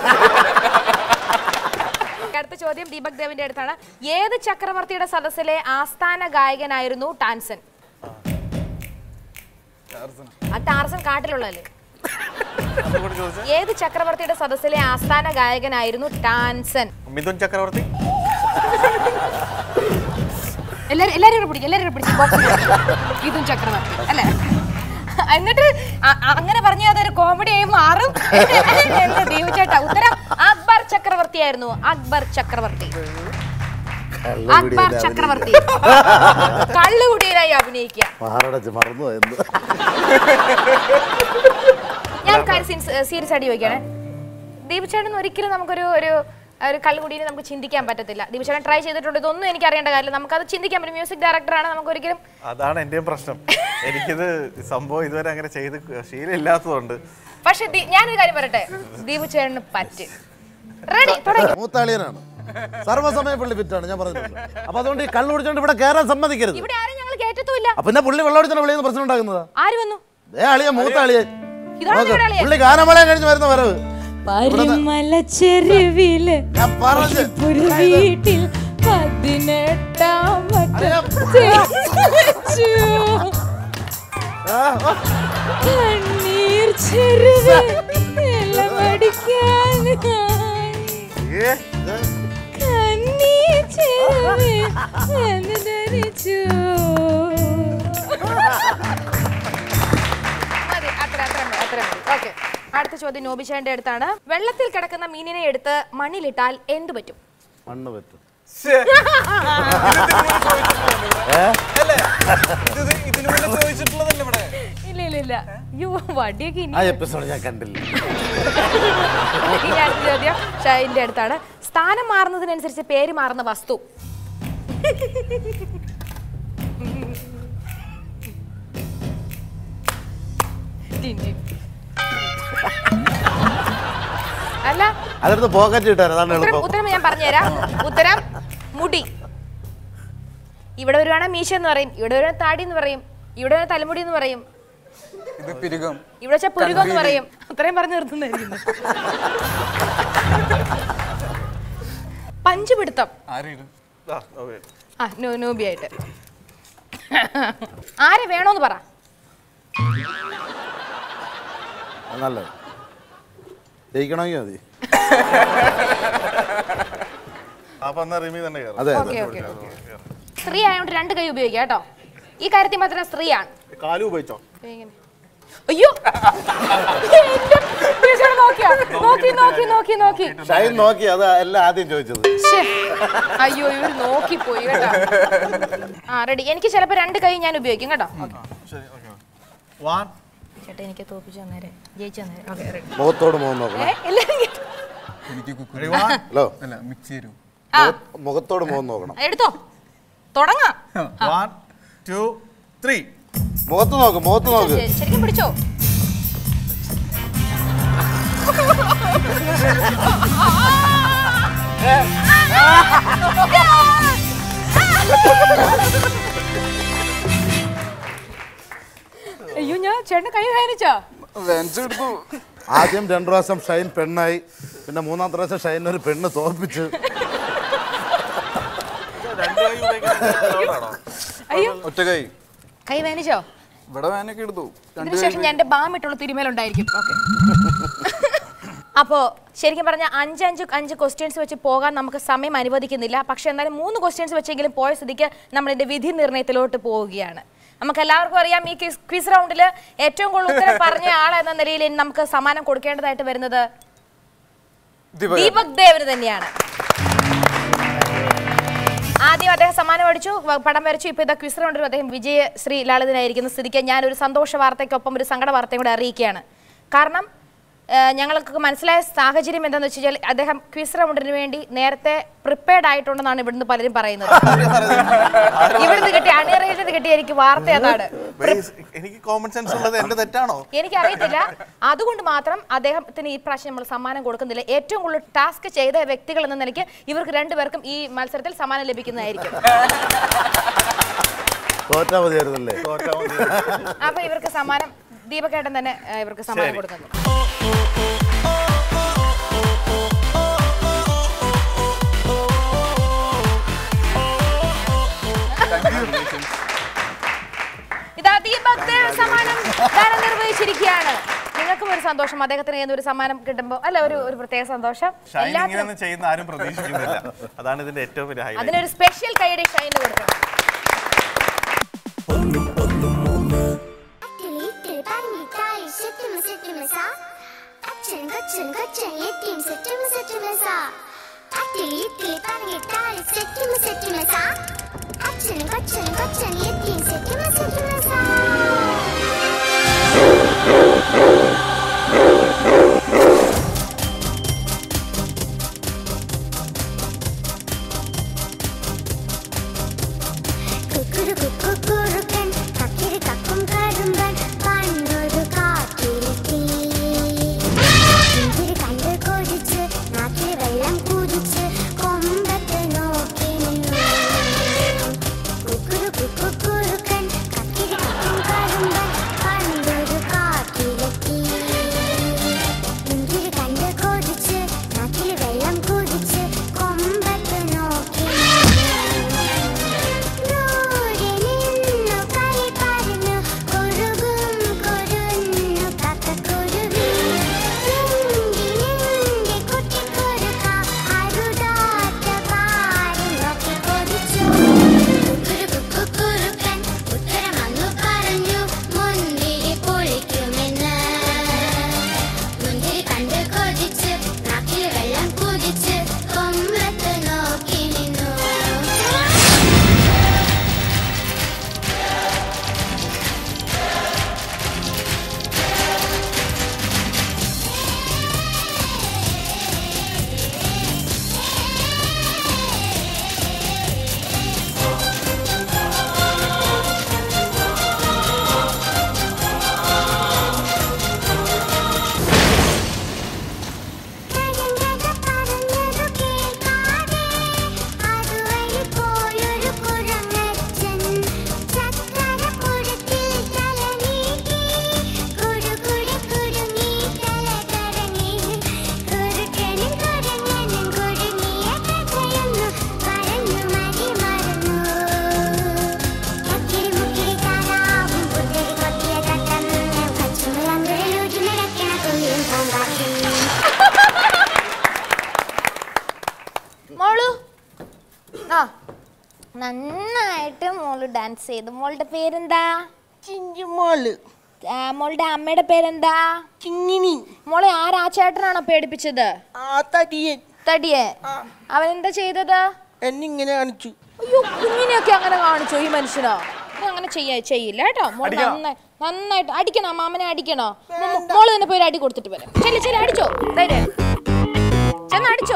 അടുത്ത ചോദ്യം ദീപക് ദേവിന്റെ അടുത്താണ് ഏത് ചക്രവർത്തിയുടെ സദസ്സിലെ ആസ്ഥാന ഗായകനായിരുന്നു ടാൻസൻ ആ ടാർസൻ കാട്ടിലുള്ളല്ലേ ഏത് ചക്രവർത്തിയുടെ സദസ്സിലെ ആസ്ഥാന ഗായകനായിരുന്നു ടാൻസൻ മിഥുൻ ചക്രവർത്തി എല്ലാരും എല്ലാരും കൂടെ പിടിക്കും എല്ലാരും കൂടെ പിടിക്കും box ൽ ഇടും. ഇതും ചക്രവർത്തി അല്ലേ എന്നിട്ട് അ- അ- അങ്ങനെ പറഞ്ഞ അതൊരു കോമഡി ആയി മാറും എന്താ ദീപചേട്ടാ ഉത്തരം അക്ബർ ചക്രവർത്തി ആയിരുന്നു അക്ബർ ചക്രവർത്തി അക്ബർ ചക്രവർത്തി കള്ളുകുടിയനായി അഭിനയിക്കുക മാറടച്ച് മറന്നു എന്ത് ഞാൻ കാര്യം സീരിയസ് ആയിട്ട് ചോദിക്കുകയാണ് ദീപചേട്ടൻ ഒരിക്കലും നമുക്കൊരു ഒരു ഒരു കള്ളുകുടീനെ നമുക്ക് ചിന്തിക്കാൻ പറ്റത്തില്ല ദീപചേട്ടൻ ട്രൈ ചെയ്തിട്ടുണ്ട് ഇതൊന്നും എനിക്ക് അറിയേണ്ട കാര്യമില്ല നമുക്കത് ചിന്തിക്കാൻ പറ്റും മ്യൂസിക് ഡയറക്ടറാണ് നമുക്ക് ഒരിക്കലും അതാണ് എന്റെയും പ്രശ്നം എനിക്കിത് സംഭവം ഇതുവരെ അങ്ങനെ ചെയ്ത് ശീലമില്ലാത്തതുകൊണ്ട് പക്ഷെ ദി- ഞാനൊരു കാര്യം പറയട്ടെ ദീപു ചേട്ടന് പറ്റ് റെഡി തുടങ്ങി മൂത്താളിയനാണ് സർവ്വസമയ പുള്ളി ഫിറ്റാണ് ഞാൻ പറഞ്ഞിട്ടുണ്ട് അപ്പൊ അതുകൊണ്ട് ഈ കള്ളു കുടിച്ചോണ്ട് ഇവിടെ കയറാൻ സമ്മതിക്കരുത് ഇവിടെ ആരും ഞങ്ങൾ കേട്ടത്തുമില്ല അപ്പൊ പിന്നെ പുള്ളി വെള്ളം അടിച്ചാൽ വിളിയുന്ന പ്രശ്നം ഉണ്ടാക്കുന്നതാ ആര് വന്നു ഏ അളിയ മൂത്താളിയെ ഇതാണ് നിങ്ങളുടെ അളിയൻ? പുള്ളി ഗാനമേളയം കഴിഞ്ഞ് വരുന്ന വരവ് പരിമലച്ചെരുവില് പറഞ്ഞു. ഒരു വീട്ടിൽ പതിനെട്ടാം വട്ടം ജനിച്ചു. കണ്ണീർ ചെരുവ് നിലമടിക്കാനായി കണ്ണീർ ചെരുവ് എന്ന് ധരിച്ചു മതി അത്ര അത്ര മതി അത്ര മതി ഓക്കെ അടുത്ത ചോദ്യം നോബിച്ചേന്റെ അടുത്താണ് വെള്ളത്തിൽ കിടക്കുന്ന മീനിനെ എടുത്ത് മണ്ണിലിട്ടാൽ എന്ത് പറ്റും മണ്ണ് പറ്റും ഇതിനു മുന്നേ ചോദിച്ചിട്ടുള്ളതല്ലേ ഇവിടെ ഇല്ല ഇല്ല ഇല്ല യോ വടിയൊക്കെ ഇനി ആ എപ്പിസോഡ് ഞാൻ കണ്ടില്ല ഇനി അടുത്ത ചോദ്യം ഷൈന്റെ അടുത്താണ് സ്ഥാനം മാറുന്നതിനനുസരിച്ച് പേര് മാറുന്ന വസ്തു അല്ല അതെടുത്ത് പോക്കറ്റ് ഇട്ടാൻ അതാണ് ഉത്തരം എളുപ്പം ഉത്തരം ഞാൻ പറഞ്ഞുതരാം ഉത്തരം മുടി ഇവിടെ വരുവാണെങ്കിൽ മീശ എന്ന് പറയും ഇവിടെ വരുവാണെങ്കിൽ താടി എന്ന് പറയും ഇവിടെ വരുവാണെങ്കിൽ തലമുടി എന്ന് പറയും ഇത് പിരുകം ഇവിടെ വെച്ചാൽ പുരുകം എന്ന് പറയും അത്രയും പറഞ്ഞു നിർത്തുന്നതായിരിക്കും പഞ്ചുപിടുത്തം ആരും ആ നോ നോബി ആയിട്ട് ആരെ വേണോന്ന് പറ നല്ലത് ജയിക്കണമെങ്കിൽ മതി അപ്പൊ എന്നാ റിമി തന്നെ കയറാം. അതെ ഓക്കെ അതെ ഓക്കെ സ്ത്രീ ആയതുകൊണ്ട് രണ്ട് കൈ ഉപയോഗിക്കാം കേട്ടോ ഈ കാര്യത്തിൽ മാത്രം സ്ത്രീയാണ് കാലു ഉപയോഗിച്ചോ ഇങ്ങനെ. അയ്യോ എന്റെ ടീച്ചർ നോക്കിയാ? നോക്കി നോക്കി നോക്കി നോക്കി ഷൈൻ നോക്കി അത് എല്ലാം ആദ്യം ചോദിച്ചത് ശ്ശേ. അയ്യോ ഇവർ നോക്കിപ്പോയി കേട്ടോ ആ റെഡി എനിക്ക് ചിലപ്പോ രണ്ട് കൈ ഞാൻ ഉപയോഗിക്കും കേട്ടോ ശരി ഓക്കെ വൺ ചേട്ടാ എനിക്ക് തോപ്പിച്ചു തന്നേരെ ജയിച്ചു തന്നേരെ ഓക്കെ റെഡി മുഖത്തോട് മുഖം നോക്കണം ഏ എല്ലാരും കേട്ടോ? എനിക്ക് കുക്കു ഹലോ അല്ല മിക്സ് തരൂ ആ മുഖത്തോട് മുഖം നോക്കണം എടുത്തോ തുടങ്ങാം വൺ ടു ത്രീ മുഖത്ത് നോക്ക് മുഖത്ത് നോക്ക് ശരി- ശരിക്കും പിടിച്ചോ അയ്യോ ഞാൻ ചേട്ടന് കൈ വേദനിച്ചോ വേൻസ് എടുത്തു ആദ്യം രണ്ടു പ്രാവശ്യം ഷൈൻ പെണ്ണായി പിന്നെ മൂന്നാമത്തെ പ്രാവശ്യം ഷൈൻ ഒരു പെണ്ണ് തോൽപ്പിച്ച് അയ്യോ ഒറ്റ കൈ കൈ വേദനിച്ചോ ഇവിടെ വേനൊക്കെ എടുത്തു ഇതിന് ശേഷം ഞാൻ എന്റെ ബാമിട്ടുള്ള തിരുമേലുണ്ടായിരിക്കും ഓക്കെ അപ്പോ ശരിക്കും പറഞ്ഞാൽ അഞ്ച് അഞ്ച് അഞ്ച് ക്വസ്റ്റ്യൻസ് വെച്ച് പോകാൻ നമുക്ക് സമയം അനുവദിക്കുന്നില്ല പക്ഷെ എന്നാലും മൂന്ന് ക്വസ്റ്റ്യൻസ് വെച്ചെങ്കിലും പോയ സ്ഥിതിക്ക് നമ്മളിന്റെ വിധി നിർണയത്തിലോട്ട് പോവുകയാണ് നമുക്ക് എല്ലാവർക്കും അറിയാം ഈ ക്വിസ് റൗണ്ടിൽ ഏറ്റവും കൂടുതൽ ഉത്തരം പറഞ്ഞ ആൾ എന്ന നിലയിൽ ഇനി നമുക്ക് സമ്മാനം കൊടുക്കേണ്ടതായിട്ട് വരുന്നത് ദീപക് ദേവന് തന്നെയാണ് ആദ്യം അദ്ദേഹം സമ്മാനം അടിച്ചു വ- പടം വരച്ചു ഇപ്പൊ ഇതാ ക്വിസ് റൗണ്ടിൽ അദ്ദേഹം വിജയ ശ്രീ ലാളിതനായിരിക്കുന്ന സ്ഥിതിക്ക് ഞാൻ ഒരു സന്തോഷ വാർത്തയ്ക്കൊപ്പം ഒരു സങ്കട വാർത്തയും കൂടെ അറിയിക്കുകയാണ് കാരണം ഏഹ്, ഞങ്ങൾക്ക് മനസ്സിലായ സാഹചര്യം എന്താണെന്ന് വെച്ച് കഴിഞ്ഞാൽ അദ്ദേഹം ക്വിസ് റൗണ്ടിന് വേണ്ടി നേരത്തെ പ്രിപ്പയർഡ് ആയിട്ടുണ്ടെന്നാണ് ഇവിടുന്ന് പലരും പറയുന്നത് ഇവിടുന്ന് കിട്ടിയ അണിയറയിൽ നിന്ന് കിട്ടിയ എനിക്ക് വാർത്ത അതാണ് എനിക്ക് കോമൺ സെൻസ് ഉള്ളത് എന്റെ തെറ്റാണോ എനിക്കറിയത്തില്ല അതുകൊണ്ട് മാത്രം അദ്ദേഹത്തിന് ഈ പ്രാവശ്യം നമ്മൾ സമ്മാനം കൊടുക്കുന്നില്ല ഏറ്റവും കൂടുതൽ ടാസ്ക് ചെയ്ത വ്യക്തികൾ എന്ന നിലയ്ക്ക് ഇവർക്ക് രണ്ടുപേർക്കും ഈ മത്സരത്തിൽ സമ്മാനം ലഭിക്കുന്നതായിരിക്കും തോറ്റാ മതിയായിരുന്നല്ലേ അപ്പൊ ഇവർക്ക് സമ്മാനം ദീപകേട്ടൻ തന്നെ ആ, ഇവർക്ക് സമ്മാനം ശരി. കൊടുക്കുന്നു ഇതാ ദീപക് ദേവ് സമ്മാനം ദാനം നിർവഹിച്ചിരിക്കുകയാണ് നിങ്ങൾക്കും ഒരു സന്തോഷം അദ്ദേഹത്തിന് ചെയ്യുന്ന ഒരു സമ്മാനം കിട്ടുമ്പോൾ അല്ല ഒരു ഒരു പ്രത്യേക സന്തോഷം ഷൈൻ എല്ലാത്തിനും ഇങ്ങനെയൊന്നും ചെയ്യുന്ന ആരും പ്രതീക്ഷിക്കുന്നില്ല അതാണ് ഇതിന്റെ ഏറ്റവും വലിയ ഹൈലൈറ്റ് അതിനൊരു സ്പെഷ്യൽ കൈയുടെ ഷൈന് കൊടുക്കണം കുക്കുറുക്കൻ കക്കിരി കക്കും കരുമ്പൻ പണ്ടൊരു കാട്ടിലെത്തി പുഞ്ചിരി കണ്ട് കൊതിച്ച് നാക്കിൽ വെള്ളം കുതിച്ച് കൊമ്പത്ത് നോക്കി നിന്നു കുക്കുറു കുക്കുറുക്കൻ കക്കിരി നന്നായിട്ട് മോള് ഡാൻസ് ചെയ്തു മോളുടെ പേരെന്താ മോള് മോളുടെ അമ്മയുടെ പേരെന്താ ചിങ്ങിനി മോളെ ആരാ ചേട്ടനാണോ പേടിപ്പിച്ചത് തടിയൻ തടിയൻ അവൻ എന്താ ചെയ്തത് എന്നിങ്ങനെ കാണിച്ചു അയ്യോ കുഞ്ഞിനെയൊക്കെ അങ്ങനെ കാണിച്ചോ ഈ മനുഷ്യനോ ഇനി അങ്ങനെ ചെയ്യാ ചെയ്യില്ല കേട്ടോ മോള് അടിക്കാം. നന്നായി നന്നായിട്ട് അടിക്കണോ മാമനെ അടിക്കണോ മോ- മോള് തന്നെ പോയി ഒരു അടി കൊടുത്തിട്ട് വരാം ചെല്ലി ചെല്ലി അടിച്ചോ ധൈര്യം ചെന്ന് അടിച്ചോ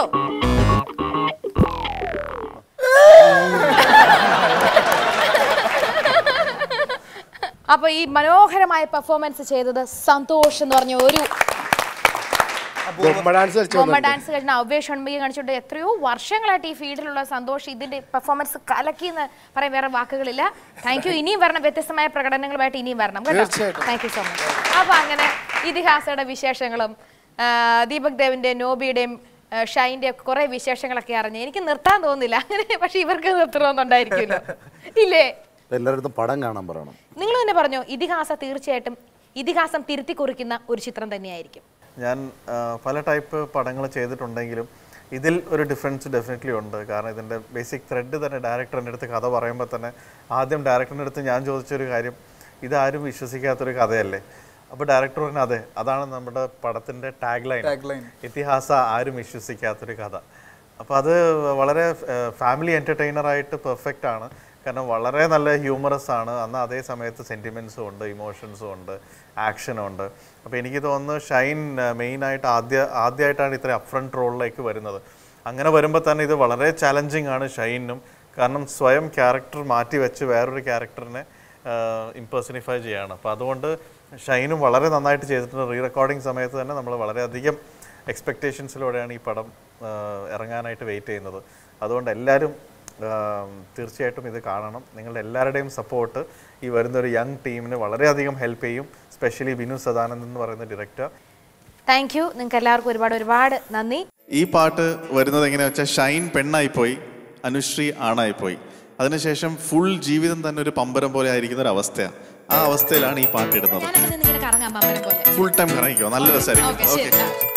അപ്പൊ ഈ മനോഹരമായ പെർഫോമൻസ് ചെയ്തത് സന്തോഷ് എന്ന് പറഞ്ഞ ഒരു ബൊമ്മ ഡാൻസ് കളിച്ചു ബൊമ്മ വന്നിട്ടുണ്ട്. ഡാൻസ് കഴിഞ്ഞ അവ്വേഷ് ഷൺമുഖി കാണിച്ചുകൊണ്ട് എത്രയോ വർഷങ്ങളായിട്ട് ഈ ഫീൽഡിലുള്ള സന്തോഷ് ഇതിന്റെ പെർഫോമൻസ് കലക്കി എന്ന് പറയാൻ വേറെ വാക്കുകളില്ല താങ്ക് യു ഇനിയും വരണം വ്യത്യസ്തമായ പ്രകടനങ്ങളുമായിട്ട് ഇനിയും വരണം കേട്ടോ തീർച്ചയായിട്ടും. താങ്ക് യു സോ മച്ച് അപ്പൊ അങ്ങനെ ഇതിഹാസയുടെ വിശേഷങ്ങളും ആ, ദീപക് ദേവിന്റെ നോബിയുടെയും ആ, ഷൈന്റെ ഒക്കെ കുറെ വിശേഷങ്ങളൊക്കെ അറിഞ്ഞ് എനിക്ക് നിർത്താൻ തോന്നുന്നില്ല അങ്ങനെ പക്ഷെ ഇവർക്ക് നിർത്തണമെന്നുണ്ടായിരിക്കുമല്ലോ ഇല്ലേ അപ്പൊ എല്ലാവരുടെ പടം കാണാൻ പറയണം നിങ്ങൾ തന്നെ പറഞ്ഞു ഇതിഹാസ തീർച്ചയായിട്ടും ഇതിഹാസം തിരുത്തി കുറിക്കുന്ന ഒരു ചിത്രം തന്നെയായിരിക്കും ഞാൻ ആ, പല ടൈപ്പ് പടങ്ങൾ ചെയ്തിട്ടുണ്ടെങ്കിലും ഇതിൽ ഒരു ഡിഫറൻസ് ഡെഫിനറ്റ്ലി ഉണ്ട് കാരണം ഇതിൻ്റെ ബേസിക് ത്രെഡ് തന്നെ ഡയറക്ടറിൻ്റെ അടുത്ത് കഥ പറയുമ്പോൾ തന്നെ ആദ്യം ഡയറക്ടറിൻ്റെ അടുത്ത് ഞാൻ ചോദിച്ചൊരു കാര്യം ഇതാരും വിശ്വസിക്കാത്തൊരു കഥയല്ലേ അപ്പോൾ ഡയറക്ടർ പറഞ്ഞു അതെ അതാണ് നമ്മുടെ പടത്തിൻ്റെ ടാഗ് ലൈൻ Tagline. ഇതിഹാസ ആരും വിശ്വസിക്കാത്തൊരു കഥ അപ്പോൾ അത് വളരെ ഫാമിലി എൻ്റർടൈനറായിട്ട് പെർഫെക്റ്റ് ആണ് കാരണം വളരെ നല്ല ഹ്യൂമറസ് ആണ് അന്ന് അതേ സമയത്ത് സെൻറ്റിമെൻസും ഉണ്ട് ഇമോഷൻസും ഉണ്ട് ആക്ഷനും ഉണ്ട് അപ്പോൾ എനിക്ക് തോന്നുന്നു ഷൈൻ മെയിനായിട്ട് ആദ്യ ആദ്യമായിട്ടാണ് ഇത്ര അപ്രണ്ട് റോളിലേക്ക് വരുന്നത് അങ്ങനെ വരുമ്പോൾ തന്നെ ഇത് വളരെ ചലഞ്ചിങ് ആണ് ഷൈനും കാരണം സ്വയം ക്യാരക്ടർ മാറ്റി വെച്ച് വേറൊരു ക്യാരക്ടറിനെ ഇമ്പേഴ്സണിഫൈ ചെയ്യാണ് അപ്പോൾ അതുകൊണ്ട് ഷൈനും വളരെ നന്നായിട്ട് ചെയ്തിട്ടുണ്ട് റീ റെക്കോർഡിംഗ് സമയത്ത് തന്നെ നമ്മൾ വളരെയധികം എക്സ്പെക്റ്റേഷൻസിലൂടെയാണ് ഈ പടം ആ, ഇറങ്ങാനായിട്ട് വെയിറ്റ് ചെയ്യുന്നത് അതുകൊണ്ട് എല്ലാവരും ആ, തീർച്ചയായിട്ടും ഇത് കാണണം നിങ്ങളുടെ എല്ലാവരുടെയും സപ്പോർട്ട് ഈ വരുന്ന ഒരു യങ് ടീമിന് വളരെയധികം ഹെൽപ്പ് ചെയ്യും സ്പെഷ്യലി ബിനു സദാനന്ദ് എന്ന് പറയുന്ന ഡയറക്ടർ താങ്ക് യു നിങ്ങൾക്ക് എല്ലാവർക്കും ഒരുപാട് ഒരുപാട് നന്ദി ഈ പാട്ട് വരുന്നത് എങ്ങനെയാ വെച്ചാൽ ഷൈൻ പെണ്ണായിപ്പോയി അനുശ്രീ ആണായിപ്പോയി അതിനുശേഷം ഫുൾ ജീവിതം തന്നെ ഒരു പമ്പരം പോലെ ആയിരിക്കുന്ന ഒരു അവസ്ഥയാണ് ആ അവസ്ഥയിലാണ് ഈ പാട്ട് ഇടുന്നത് ഇങ്ങനെ കറങ്ങാം പമ്പരം പോലെ ഫുൾ ടൈം കറങ്ങിക്കോ നല്ല ഓക്കെ രസമായിരിക്കും ശരി ഓക്കെ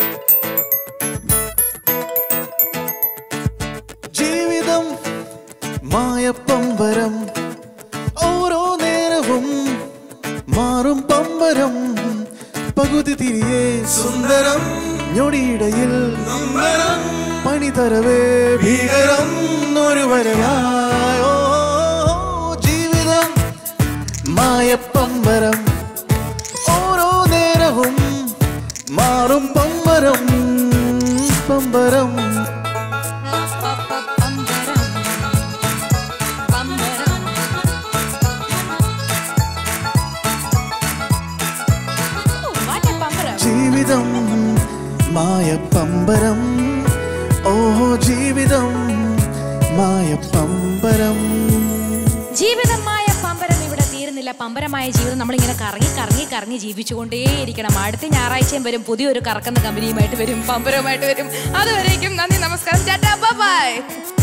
ജീവിതം മായപ്പമ്പരം ഓരോ നേരവും മാറും പമ്പരം പകുതി തിരിയെ സുന്ദരം ഞൊടിയിടയിൽ പണിതരവേ ഭീകരം ഒരു വരയായോ ജീവിതം മായപ്പമ്പരം ഓരോ നേരവും മാറും പമ്പരം പമ്പരം ജീവിതം മായപ്പമ്പരം ഓഹോ ജീവിതം മായപ്പമ്പരം ജീവിതമായ പമ്പരം ഇവിടെ തീരുന്നില്ല പമ്പരമായ ജീവിതം നമ്മളിങ്ങനെ കറങ്ങി കറങ്ങി കറങ്ങി ജീവിച്ചുകൊണ്ടേയിരിക്കണം അടുത്ത ഞായറാഴ്ചയും വരും പുതിയൊരു കറക്കുന്ന കമ്പനിയുമായിട്ട് വരും പമ്പരവുമായിട്ട് വരും അതുവരേക്കും നന്ദി നമസ്കാരം ബൈ